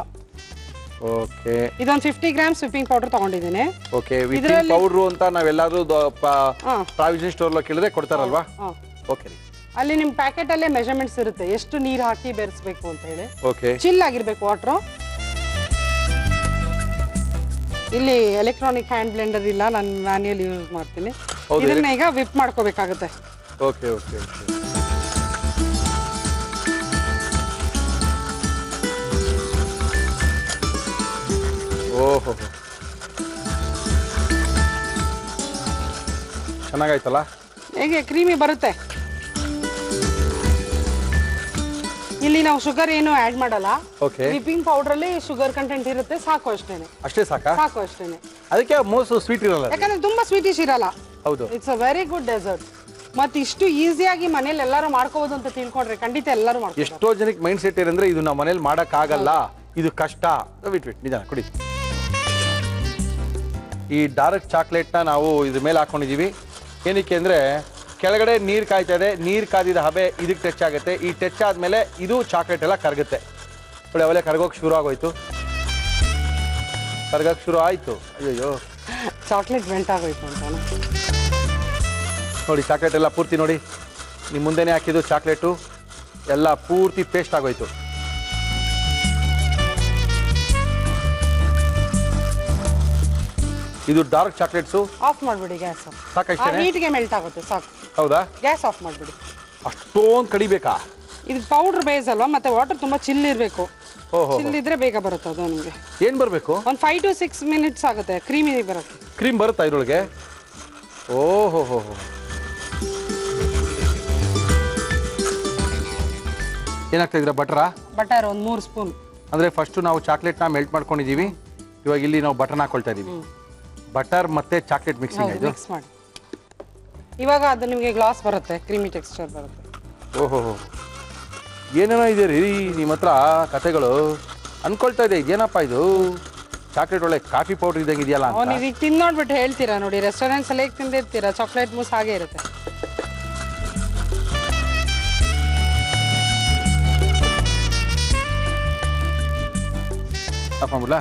ಓಕೆ ಇದೊಂದು ಫಿಫ್ಟಿ ಗ್ರಾಮ್ಸ್ ವಿಪಿಂಗ್ ಪೌಡರ್ ತಗೊಂಡಿದ್ದೀನಿ ಓಕೆ ವಿಪಿಂಗ್ ಇದ್ರಲ್ಲಿ- ಪೌಡ್ರು ಅಂತ ನಾವೆಲ್ಲರೂ ಹಾ. ಪ್ರಾವಿಷನ್ ಸ್ಟೋರ್ ಕೇಳಿದ್ರೆ ಕೊಡ್ತಾರಲ್ವಾ ಹಾ. ಓಕೆ ರೀ ಅಲ್ಲಿ ನಿಮ್ ಪ್ಯಾಕೆಟ್ ಅಲ್ಲೇ ಮೆಜರ್ಮೆಂಟ್ಸ್ ಇರುತ್ತೆ ಎಷ್ಟು ನೀರು ಹಾಕಿ ಬೆರೆಸ್ಬೇಕು ಅಂತ ಹೇಳಿ ಓಕೆ ಚಿಲ್ ಆಗಿರ್ಬೇಕು ವಾಟ್ರು ಇಲ್ಲಿ ಎಲೆಕ್ಟ್ರಾನಿಕ್ ಹ್ಯಾಂಡ್ ಬ್ಲೆಂಡರ್ ಇಲ್ಲ ನಾನು ಮ್ಯಾನ್ಯಲ್ ಯೂಸ್ ಮಾಡ್ತೀನಿ ಹೌದು, ಇದನ್ನ ಈಗ ವಿಪ್ ಮಾಡ್ಕೋಬೇಕಾಗುತ್ತೆ ಓಕೆ ಓಕೆ ಓಕೆ ಓಹೋ ಚೆನ್ನಾಗಾಯ್ತಲ್ಲ ಹೇಗೆ ಕ್ರೀಮಿ ಬರುತ್ತೆ ಇಲ್ಲಿ ನಾವು ಶುಗರ್ ಏನು ಆಡ್ ಮಾಡಲ್ಲ ಓಕೆ ವಿಪಿಂಗ್ ಪೌಡರ್ ಅಲ್ಲಿ ಶುಗರ್ ಕಂಟೆಂಟ್ ಇರುತ್ತೆ ಸಾಕು ಅಷ್ಟೇನೆ ಅಷ್ಟೇ ಸಾಕಾ ಸಾಕು ಅಷ್ಟೇನೆ ಅದಕ್ಕೆ ಮೋಸು ಸ್ವೀಟ್ ಇರಲ್ಲ ಅದು. ಯಾಕಂದ್ರೆ ತುಂಬಾ ಸ್ವೀಟಿಶ್ ಇರಲ್ಲ ಹೌದು it's a very good dessert ಮತ್ತೆ ಇಷ್ಟು ಈಸಿಯಾಗಿ ಮನೇಲಿ ಎಲ್ಲರೂ ಮಾಡ್ಕೋಬಹುದು ಅಂತ ತಿಳ್ಕೊಂಡ್ರೆ ಖಂಡಿತ ಎಲ್ಲರೂ ಮಾಡ್ತಾರೆ ಎಷ್ಟೋ ಜನಕ್ಕೆ ಮೈಂಡ್ ಸೆಟ್ ಏನಂದ್ರೆ ಇದು ನಾವು ಮನೇಲಿ ಆಗಲ್ಲ ಇದು ಕಷ್ಟ ವಿಟ್ ವಿಟ್ ನಿಜ ಕುಡಿ ಈ ಡಾರ್ಕ್ ಚಾಕ್ಲೇಟ್ನ ನಾವು ಇದ್ರ ಮೇಲೆ ಹಾಕೊಂಡಿದೀವಿ ಏನಕ್ಕೆ ಅಂದ್ರೆ ಕೆಳಗಡೆ ನೀರು ಕಾಯ್ತಾ ಇದೆ ನೀರು ಕಾದಿದ ಹಬೆ ಇದಕ್ಕೆ ಟಚ್ ಆಗುತ್ತೆ ಈ ಟಚ್ ಆದ್ಮೇಲೆ ಇದು ಚಾಕ್ಲೇಟ್ ಎಲ್ಲ ಕರಗುತ್ತೆ ನೋಡಿ ಅವೆಲ್ಲ ಕರಗೋಕೆ ಶುರು ಆಗೋಯ್ತು ಕರಗಕ್ಕೆ ಶುರು ಆಯ್ತು ಅಯ್ಯಯ್ಯೋ ಚಾಕ್ಲೇಟ್ ವೆಂಟ್ ಆಗೋಯ್ತು ಅಂತ ನೋಡಿ ಚಾಕ್ಲೇಟ್ ಎಲ್ಲ ಪೂರ್ತಿ ನೋಡಿ ನಿಮ್ಮ ಮುಂದೆನೇ ಹಾಕಿದ್ದು ಚಾಕ್ಲೇಟು ಎಲ್ಲ ಪೂರ್ತಿ ಪೇಸ್ಟ್ ಆಗೋಯ್ತು ಇದು ಡಾರ್ಕ್ ಚಾಕ್ಲೇಟ್ಸು ಆಫ್ ಮಾಡ್ಬಿಡಿ ಗ್ಯಾಸ್ ಸಾಕಷ್ಟೇನೆ ನೀಟ್ಗೆ ಮೆಲ್ಟ್ ಆಗುತ್ತೆ ಸಾಕು ಹೌದಾ ಗ್ಯಾಸ್ ಆಫ್ ಮಾಡ್ಬಿಡಿ ಅಷ್ಟೊಂದು ಕಡಿಬೇಕಾ ಇದು ಪೌಡರ್ ಬೇಸ್ ಅಲ್ವಾ ಮತ್ತೆ ವಾಟರ್ ತುಂಬಾ ಚಿಲ್ ಇರಬೇಕು ಓಹೋ ಚಿಲ್ ಇದ್ರೆ ಬೇಗ ಬರುತ್ತೆ ಅದು ನಿಮಗೆ ಏನು ಬರಬೇಕು ಒಂದು ಫೈವ್ ಟು ಸಿಕ್ಸ್ ಮಿನಿಟ್ಸ್ ಆಗುತ್ತೆ ಕ್ರೀಮಿ ಬರುತ್ತೆ ಕ್ರೀಮ್ ಬರುತ್ತಾ ಇದ್ರೊಳಗೆ ಓಹೋ ಹೋ ಹೋ ಏನಾಗ್ತಾ ಇದ್ರ ಬಟ್ರಾ ಬಟರ್ ಒಂದು ಮೂರು ಸ್ಪೂನ್ ಅಂದರೆ ಫಸ್ಟು ನಾವು ಚಾಕ್ಲೇಟ್ನ ಮೆಲ್ಟ್ ಮಾಡ್ಕೊಂಡಿದ್ದೀವಿ ಇವಾಗ ಇಲ್ಲಿ ನಾವು ಬಟರ್ನ ಹಾಕೊಳ್ತಾ ಇದ್ದೀವಿ ಬಟರ್ ಮತ್ತೆ ಚಾಕ್ಲೇಟ್ ಮಿಕ್ಸಿಂಗ್ ಹೌದು ಆಯಿತು ಮಿಕ್ಸ್ ಮಾಡಿ ಇವಾಗ ಅದು ನಿಮಗೆ ಗ್ಲಾಸ್ ಬರುತ್ತೆ ಕ್ರೀಮಿ ಟೆಕ್ಸ್ಚರ್ ಬರುತ್ತೆ ಓಹೋ ಏನೇನೋ ಇದೆ ರೀ ನಿಮ್ಮ ಹತ್ರ ಕತೆಗಳು ಅನ್ಕೊಳ್ತಾ ಇದೆ ಇದೇನಪ್ಪ ಇದು ಚಾಕ್ಲೇಟ್ ಒಳ್ಳೆ ಕಾಫಿ ಪೌಡರ್ ಇದ್ದಂಗೆ ಇದೆಯಲ್ಲ ಅವ್ನು ಅಂತ ಇದೀಗ ತಿಂದು ನೋಡ್ಬಿಟ್ಟು ಹೇಳ್ತೀರಾ ನೋಡಿ ರೆಸ್ಟೋರೆಂಟ್ಸ್ ಅಲ್ಲಿ ಹೇಗೆ ತಿಂದಿರ್ತೀರಾ ಚಾಕ್ಲೇಟ್ ಮೂಸ್ ಹಾಗೆ ಇರುತ್ತೆ ಹಾಕೊಂಡ್ಬಿಡ್ಲಾ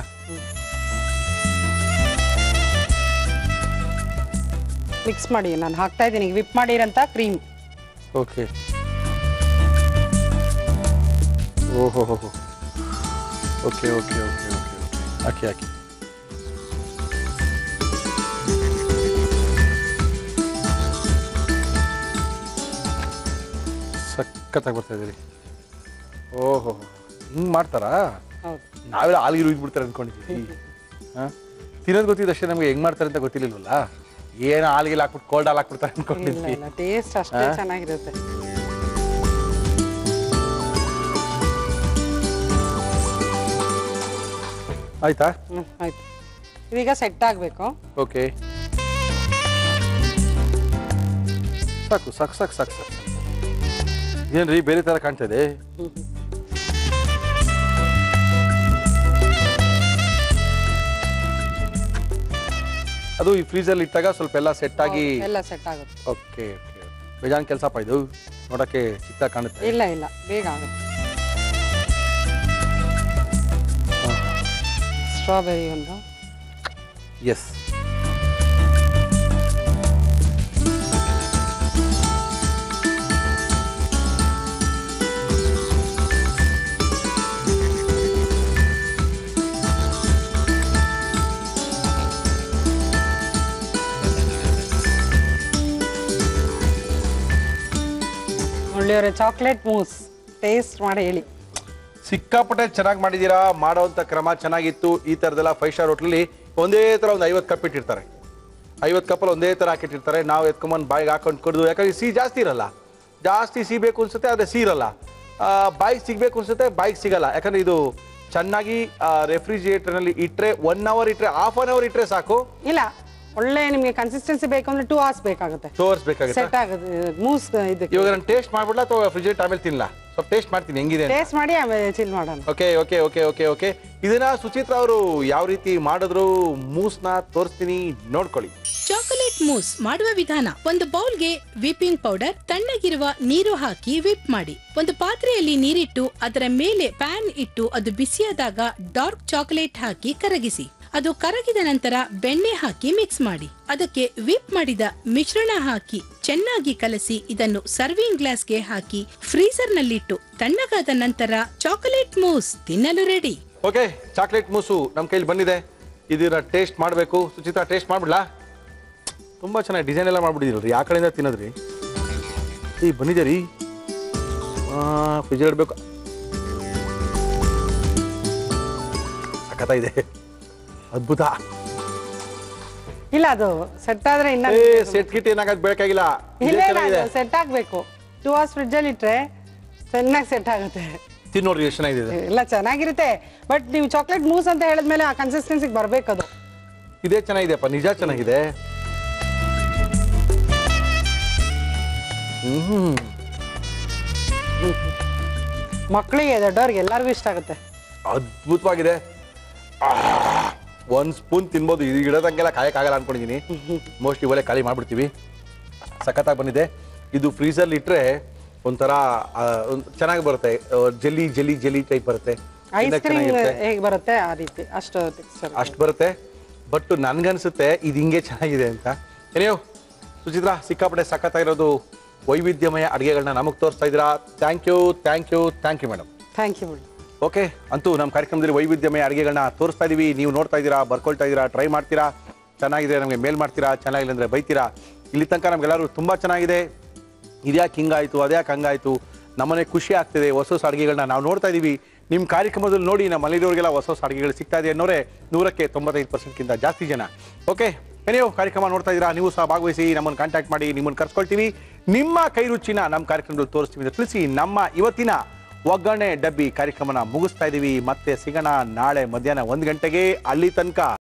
ಮಿಕ್ಸ್ ಮಾಡಿ ನಾನು ಹಾಕ್ತಾ ಇದ್ದೀನಿ ವಿಪ್ ಮಾಡಿರಂತ ಕ್ರೀಮ್ ಓಕೆ ಓಹೋ ಹೋ ಹೋ ಓಕೆ ಓಕೆ ಓಕೆ ಓಕೆ ಹಾಕಿ ಹಾಕಿ ಸಖತ್ತಾಗಿ ಬರ್ತಾ ಇದೀರಿ ಓಹೋ ಹಿಂಗೆ ಮಾಡ್ತಾರಾ ಹೌದು ನಾವೆಲ್ಲ ಹಾಲ್ಗಿರು ಬಿಡ್ತಾರೆ ಅಂದ್ಕೊಂಡಿದ್ದೀವಿ ಹಾಂ ತಿನ್ನೋದು ಗೊತ್ತಿದ್ದು ಅಷ್ಟೇ ನಮಗೆ ಹೆಂಗೆ ಮಾಡ್ತಾರೆ ಅಂತ ಗೊತ್ತಿರ್ಲಿಲ್ವಲ್ಲ ಏನು ಹಾಲ್ಗಿಲ್ ಹಾಕ್ಬಿಟ್ಟು ಕೋಲ್ಡ್ ಹಾಲ್ ಹಾಕ್ಬಿಡ್ತಾರೆ ಇಲ್ಲ ಅನ್ಕೊಂಡಿದ್ವಿ ಇಲ್ಲ ಟೇಸ್ಟ್ ಅಷ್ಟೇ ಚೆನ್ನಾಗಿರುತ್ತೆ ಆಯ್ತಾ ಹ್ಞೂ ಆಯ್ತು ಇದೀಗ ಸೆಟ್ ಆಗಬೇಕು ಓಕೆ ಸಾಕು ಸಾಕು ಸಾಕು ಸಾಕು ಸಾಕು ಏನ್ರಿ ಬೇರೆ ತರ ಕಾಣ್ತದೆ ಅದು ಈ ಫ್ರೀಸಲ್ಲಿ ಇಟ್ಟಾಗ ಸ್ವಲ್ಪ ಎಲ್ಲ ಸೆಟ್ ಆಗಿ ಎಲ್ಲ ಸೆಟ್ ಆಗುತ್ತೆ ಓಕೆ ಓಕೆ ಬೇಜಾನ್ ಕೆಲಸಪ್ಪ ಇದು ನೋಡಕ್ಕೆ ಚಿಕ್ಕ ಕಾಣುತ್ತೆ ಇಲ್ಲ ಇಲ್ಲ ಬೇಗ ಆಗುತ್ತೆ ಸ್ಟ್ರಾಬೆರಿ ಒಂದು ಎಸ್ ಒಳ್ಳೆಯವರೇ ಚಾಕ್ಲೇಟ್ ಮೂಸ್ ಟೇಸ್ಟ್ ಮಾಡಿ ಹೇಳಿ ಸಿಕ್ಕಾಪಟ್ಟೆ ಚೆನ್ನಾಗಿ ಮಾಡಿದ್ದೀರಾ ಮಾಡೋವಂಥ ಕ್ರಮ ಚೆನ್ನಾಗಿತ್ತು ಈ ಥರದೆಲ್ಲ ಫೈವ್ ಸ್ಟಾರ್ ಹೋಟ್ಲಲ್ಲಿ ಒಂದೇ ಥರ ಒಂದು ಐವತ್ತು ಕಪ್ ಇಟ್ಟಿರ್ತಾರೆ ಐವತ್ತು ಕಪ್ಪಲ್ಲಿ ಒಂದೇ ಥರ ಹಾಕಿಟ್ಟಿರ್ತಾರೆ ನಾವು ಎತ್ಕೊಂಬಂದು ಬಾಯಿಗೆ ಹಾಕೊಂಡು ಕುಡಿದು ಯಾಕಂದ್ರೆ ಸಿಹಿ ಜಾಸ್ತಿ ಇರಲ್ಲ ಜಾಸ್ತಿ ಸಿಹಿ ಬೇಕು ಅನ್ಸುತ್ತೆ ಆದರೆ ಸಿಹಿ ಇರಲ್ಲ ಬಾಯಿಗೆ ಸಿಗಬೇಕು ಅನ್ಸುತ್ತೆ ಬಾಯಿಗೆ ಸಿಗಲ್ಲ ಯಾಕಂದ್ರೆ ಇದು ಚೆನ್ನಾಗಿ ರೆಫ್ರಿಜಿರೇಟರ್ನಲ್ಲಿ ಇಟ್ಟರೆ ಒನ್ ಅವರ್ ಇಟ್ಟರೆ ಹಾಫ್ ಅನ್ ಅವರ್ ಇಟ್ಟರೆ ಸಾಕು ಇಲ್ಲ ಒಳ್ಳೆ ನಿಮಗೆ ಕನ್ಸಿಸ್ಟೆನ್ಸಿ ಬೇಕು ಅಂದ್ರೆ ಟೂ ಅವರ್ಸ್ ಬೇಕಾಗುತ್ತೆ ತೋರಿಸ್ಬೇಕಾಗುತ್ತೆ ಸೆಟ್ ಆಗುತ್ತೆ ಮೂಸ್ ಇದಕ್ಕೆ ಇವಾಗ ನಾನು ಟೇಸ್ಟ್ ಮಾಡ್ಬಿಡ್ಲಾ ಅಥವಾ ರೆಫ್ರಿಜಿರೇಟ್ ಆಮೇಲೆ ತಿನ್ನಲ್ಲ ಸ್ವಲ್ಪ ಟೇಸ್ಟ್ ಮಾಡ್ತೀನಿ ಹೆಂಗಿದೆ ಅಂತ. ಟೇಸ್ಟ್ ಮಾಡಿ ಆಮೇಲೆ ಚಿಲ್ ಮಾಡೋಣ okay okay okay okay okay ಇದನ್ನ ಸುಚಿತ್ರ ಅವರು ಯಾವ ರೀತಿ ಮಾಡಿದ್ರು ಮೂಸ್ನ ತೋರಿಸ್ತೀನಿ ನೋಡ್ಕೊಳ್ಳಿ ಚಾಕೊಲೇಟ್ ಮೂಸ್ ಮಾಡುವ ವಿಧಾನ ಒಂದು ಬೌಲ್ಗೆ ವಿಪಿಂಗ್ ಪೌಡರ್ ತಣ್ಣಗಿರುವ ನೀರು ಹಾಕಿ ವಿಪ್ ಮಾಡಿ ಒಂದು ಪಾತ್ರೆಯಲ್ಲಿ ನೀರಿಟ್ಟು ಅದರ ಮೇಲೆ ಪ್ಯಾನ್ ಇಟ್ಟು ಅದು ಬಿಸಿಯಾದಾಗ ಡಾರ್ಕ್ ಚಾಕೊಲೇಟ್ ಹಾಕಿ ಕರಗಿಸಿ ಅದು ಕರಗಿದ ನಂತರ ಬೆಣ್ಣೆ ಹಾಕಿ ಮಿಕ್ಸ್ ಮಾಡಿ ಅದಕ್ಕೆ ವಿಪ್ ಮಾಡಿದ ಮಿಶ್ರಣ ಹಾಕಿ ಚೆನ್ನಾಗಿ ಕಲಸಿ ಇದನ್ನು ಸರ್ವಿಂಗ್ ಗ್ಲಾಸ್ಗೆ ಹಾಕಿ ಫ್ರೀಜರ್ ನಲ್ಲಿಟ್ಟು ತಣ್ಣಗಾದ ನಂತರ ಚಾಕೊಲೇಟ್ ಮೂಸ್ ತಿನ್ನಲು ರೆಡಿ ಓಕೆ ಚಾಕ್ಲೇಟ್ ಮೂಸು ನಮ್ಮ ಕೈಲಿ ಬಂದಿದೆ ಇದನ್ನ ಟೇಸ್ಟ್ ಮಾಡಬೇಕು ಸುಚಿತ್ರ ಟೇಸ್ಟ್ ಮಾಡ್ಬಿಡ್ಲಾ ತುಂಬ ಚೆನ್ನಾಗಿ ಡಿಸೈನ್ ಎಲ್ಲ ಮಾಡ್ಬಿಟ್ಟಿದ್ದೀರಿ ಯಾವ ಕಡೆಯಿಂದ ತಿನ್ನೋದ್ರಿ ಈ ಬಂದಿದೆ ರೀ ಫ್ರಿಜ್ ಇಡಬೇಕು ಸಖತ್ತ ಇದೆ ಅದ್ಭುತ ಇಲ್ಲ ಅದು ಸೆಟ್ ಆದ್ರೆ ಇನ್ನ ಏ ಸೆಟ್ ಕಿಟ್ ಏನಾಗದ್ ಬೇಕಾಗಿಲ್ಲ ಇದೇ ಇಲ್ಲ ಚೆನ್ನಾಗಿದೆ ಇಲ್ಲ ಸೆಟ್ ಆಗ್ಬೇಕು ಟೂ ಅವರ್ಸ್ ಫ್ರಿಜ್ ಅಲ್ಲಿ ಇಟ್ರೆ ಚೆನ್ನಾಗಿ ಸೆಟ್ ಆಗುತ್ತೆ ತಿನ್ನೋಡ್ರಿ ಎಷ್ಟು ಚೆನ್ನಾಗಿದೆ ಎಲ್ಲ ಚೆನ್ನಾಗಿರುತ್ತೆ ಬಟ್ ನೀವು ಚಾಕ್ಲೇಟ್ ಮೂಸ್ ಅಂತ ಹೇಳಿದ್ಮೇಲೆ ಆ ಕನ್ಸಿಸ್ಟೆನ್ಸಿಗೆ ಬರ್ಬೇಕು ಅದು ಇದೇ ಚೆನ್ನಾಗಿದೆಪ್ಪ ನಿಜ ಚೆನ್ನಾಗಿದೆ ಹ್ಮ್ ಮಕ್ಕಳಿಗೆ ದೊಡ್ಡವ್ರಿಗೆ ಎಲ್ಲರಿಗೂ ಇಷ್ಟ ಆಗುತ್ತೆ ಅದ್ಭುತವಾಗಿದೆ ಒಂದು ಸ್ಪೂನ್ ತಿನ್ಬೋದು ಇದು ಇಡೋದಂಗೆಲ್ಲ ಕಾಯಕ್ಕಾಗಲ್ಲ ಅನ್ಕೊಂಡಿದ್ದೀನಿ ಮೋಸ್ಟ್ಲಿ ಒಳ್ಳೆ ಖಾಲಿ ಮಾಡ್ಬಿಡ್ತೀವಿ ಸಖತ್ತಾಗಿ ಬಂದಿದೆ ಇದು ಫ್ರೀಸಲ್ಲಿ ಇಟ್ಟರೆ ಒಂಥರ ಆ, ಒಂದ್ ಚೆನ್ನಾಗಿ ಬರುತ್ತೆ ಜೆಲ್ಲಿ ಜೆಲ್ಲಿ ಜೆಲ್ಲಿ ಟೈಪ್ ಬರುತ್ತೆ ಐಸ್ ತಿನ್ನಕ್ ಕ್ರೀಮ್ ಚೆನ್ನಾಗಿರುತ್ತೆ. ಹೇಗೆ ಬರುತ್ತೆ ಆ ರೀತಿ ಅಷ್ಟು ಟೆಕ್ಸ್ಚರ್ ಅಷ್ಟು ಬರುತ್ತೆ ಬಟ್ ನನ್ಗನ್ಸುತ್ತೆ ಇದು ಹಿಂಗೆ ಚೆನ್ನಾಗಿದೆ ಅಂತ ಏನೇವ್ ಸುಚಿತ್ರ ಸಿಕ್ಕಾಪಟ್ಟೆ ಸಖತ್ತಾಗಿರೋದು ವೈವಿಧ್ಯಮಯ ಅಡುಗೆಗಳನ್ನ ನಮಗೆ ತೋರಿಸ್ತಾ ಇದ್ದೀರಾ thank you thank you thank you madam thank you madam okay ಅಂತೂ ನಮ್ಮ ಕಾರ್ಯಕ್ರಮದಲ್ಲಿ ವೈವಿಧ್ಯಮಯ ಅಡುಗೆಗಳನ್ನ ತೋರಿಸ್ತಾ ಇದೀವಿ ನೀವು ನೋಡ್ತಾ ಇದ್ದೀರಾ ಬರ್ಕೊಳ್ತಾ ಇದ್ದೀರಾ ಟ್ರೈ ಮಾಡ್ತೀರಾ ಚೆನ್ನಾಗಿದೆ ನಮಗೆ ಮೇಲ್ ಮಾಡ್ತೀರಾ ಚೆನ್ನಾಗಿಲ್ಲ ಅಂದರೆ ಬೈತೀರಾ ಇಲ್ಲಿ ತನಕ ನಮಗೆಲ್ಲರೂ ತುಂಬ ಚೆನ್ನಾಗಿದೆ ಇದ್ಯಾಕೆ ಹಿಂಗಾಯಿತು ಅದ್ಯಾಕೆ ಹಂಗಾಯಿತು ನಮ್ಮನೆ ಖುಷಿ ಆಗ್ತಿದೆ ಹೊಸ ಹೊಸ ಅಡುಗೆಗಳನ್ನ ನಾವು ನೋಡ್ತಾ ಇದ್ದೀವಿ ನಿಮ್ಮ ಕಾರ್ಯಕ್ರಮದಲ್ಲಿ ನೋಡಿ ನಮ್ಮ ಮನೆಯವರಿಗೆಲ್ಲ ಹೊಸ ಹೊಸ ಅಡುಗೆಗಳು ಸಿಗ್ತಾ ಇದೆ ಅನ್ನೋರೆ ನೂರಕ್ಕೆ ತೊಂಬತ್ತೈದು ಪರ್ಸೆಂಟ್ಗಿಂತ ಜಾಸ್ತಿ ಜನ ಓಕೆ ನೀವು ಕಾರ್ಯಕ್ರಮ ನೋಡ್ತಾ ಇದ್ದೀರಾ ನೀವು ಸಹ ಭಾಗವಹಿಸಿ ನಮ್ಮನ್ನು ಕಾಂಟ್ಯಾಕ್ಟ್ ಮಾಡಿ ನಿಮ್ಮನ್ನು ಕರ್ಸ್ಕೊಳ್ತೀವಿ ನಿಮ್ಮ ಕೈ ರುಚಿನ ನಮ್ಮ ಕಾರ್ಯಕ್ರಮದಲ್ಲಿ ತೋರಿಸ್ತೀವಿ ಅಂತ ತಿಳಿಸಿ ನಮ್ಮ ಇವತ್ತಿನ ಒಗ್ಗರಣೆ ಡಬ್ಬಿ ಕಾರ್ಯಕ್ರಮನ ಮುಗಿಸ್ತಾ ಇದ್ದೀವಿ ಮತ್ತೆ ಸಿಗೋಣ ನಾಳೆ ಮಧ್ಯಾಹ್ನ ಒಂದು ಗಂಟೆಗೆ ಅಲ್ಲಿ ತನಕ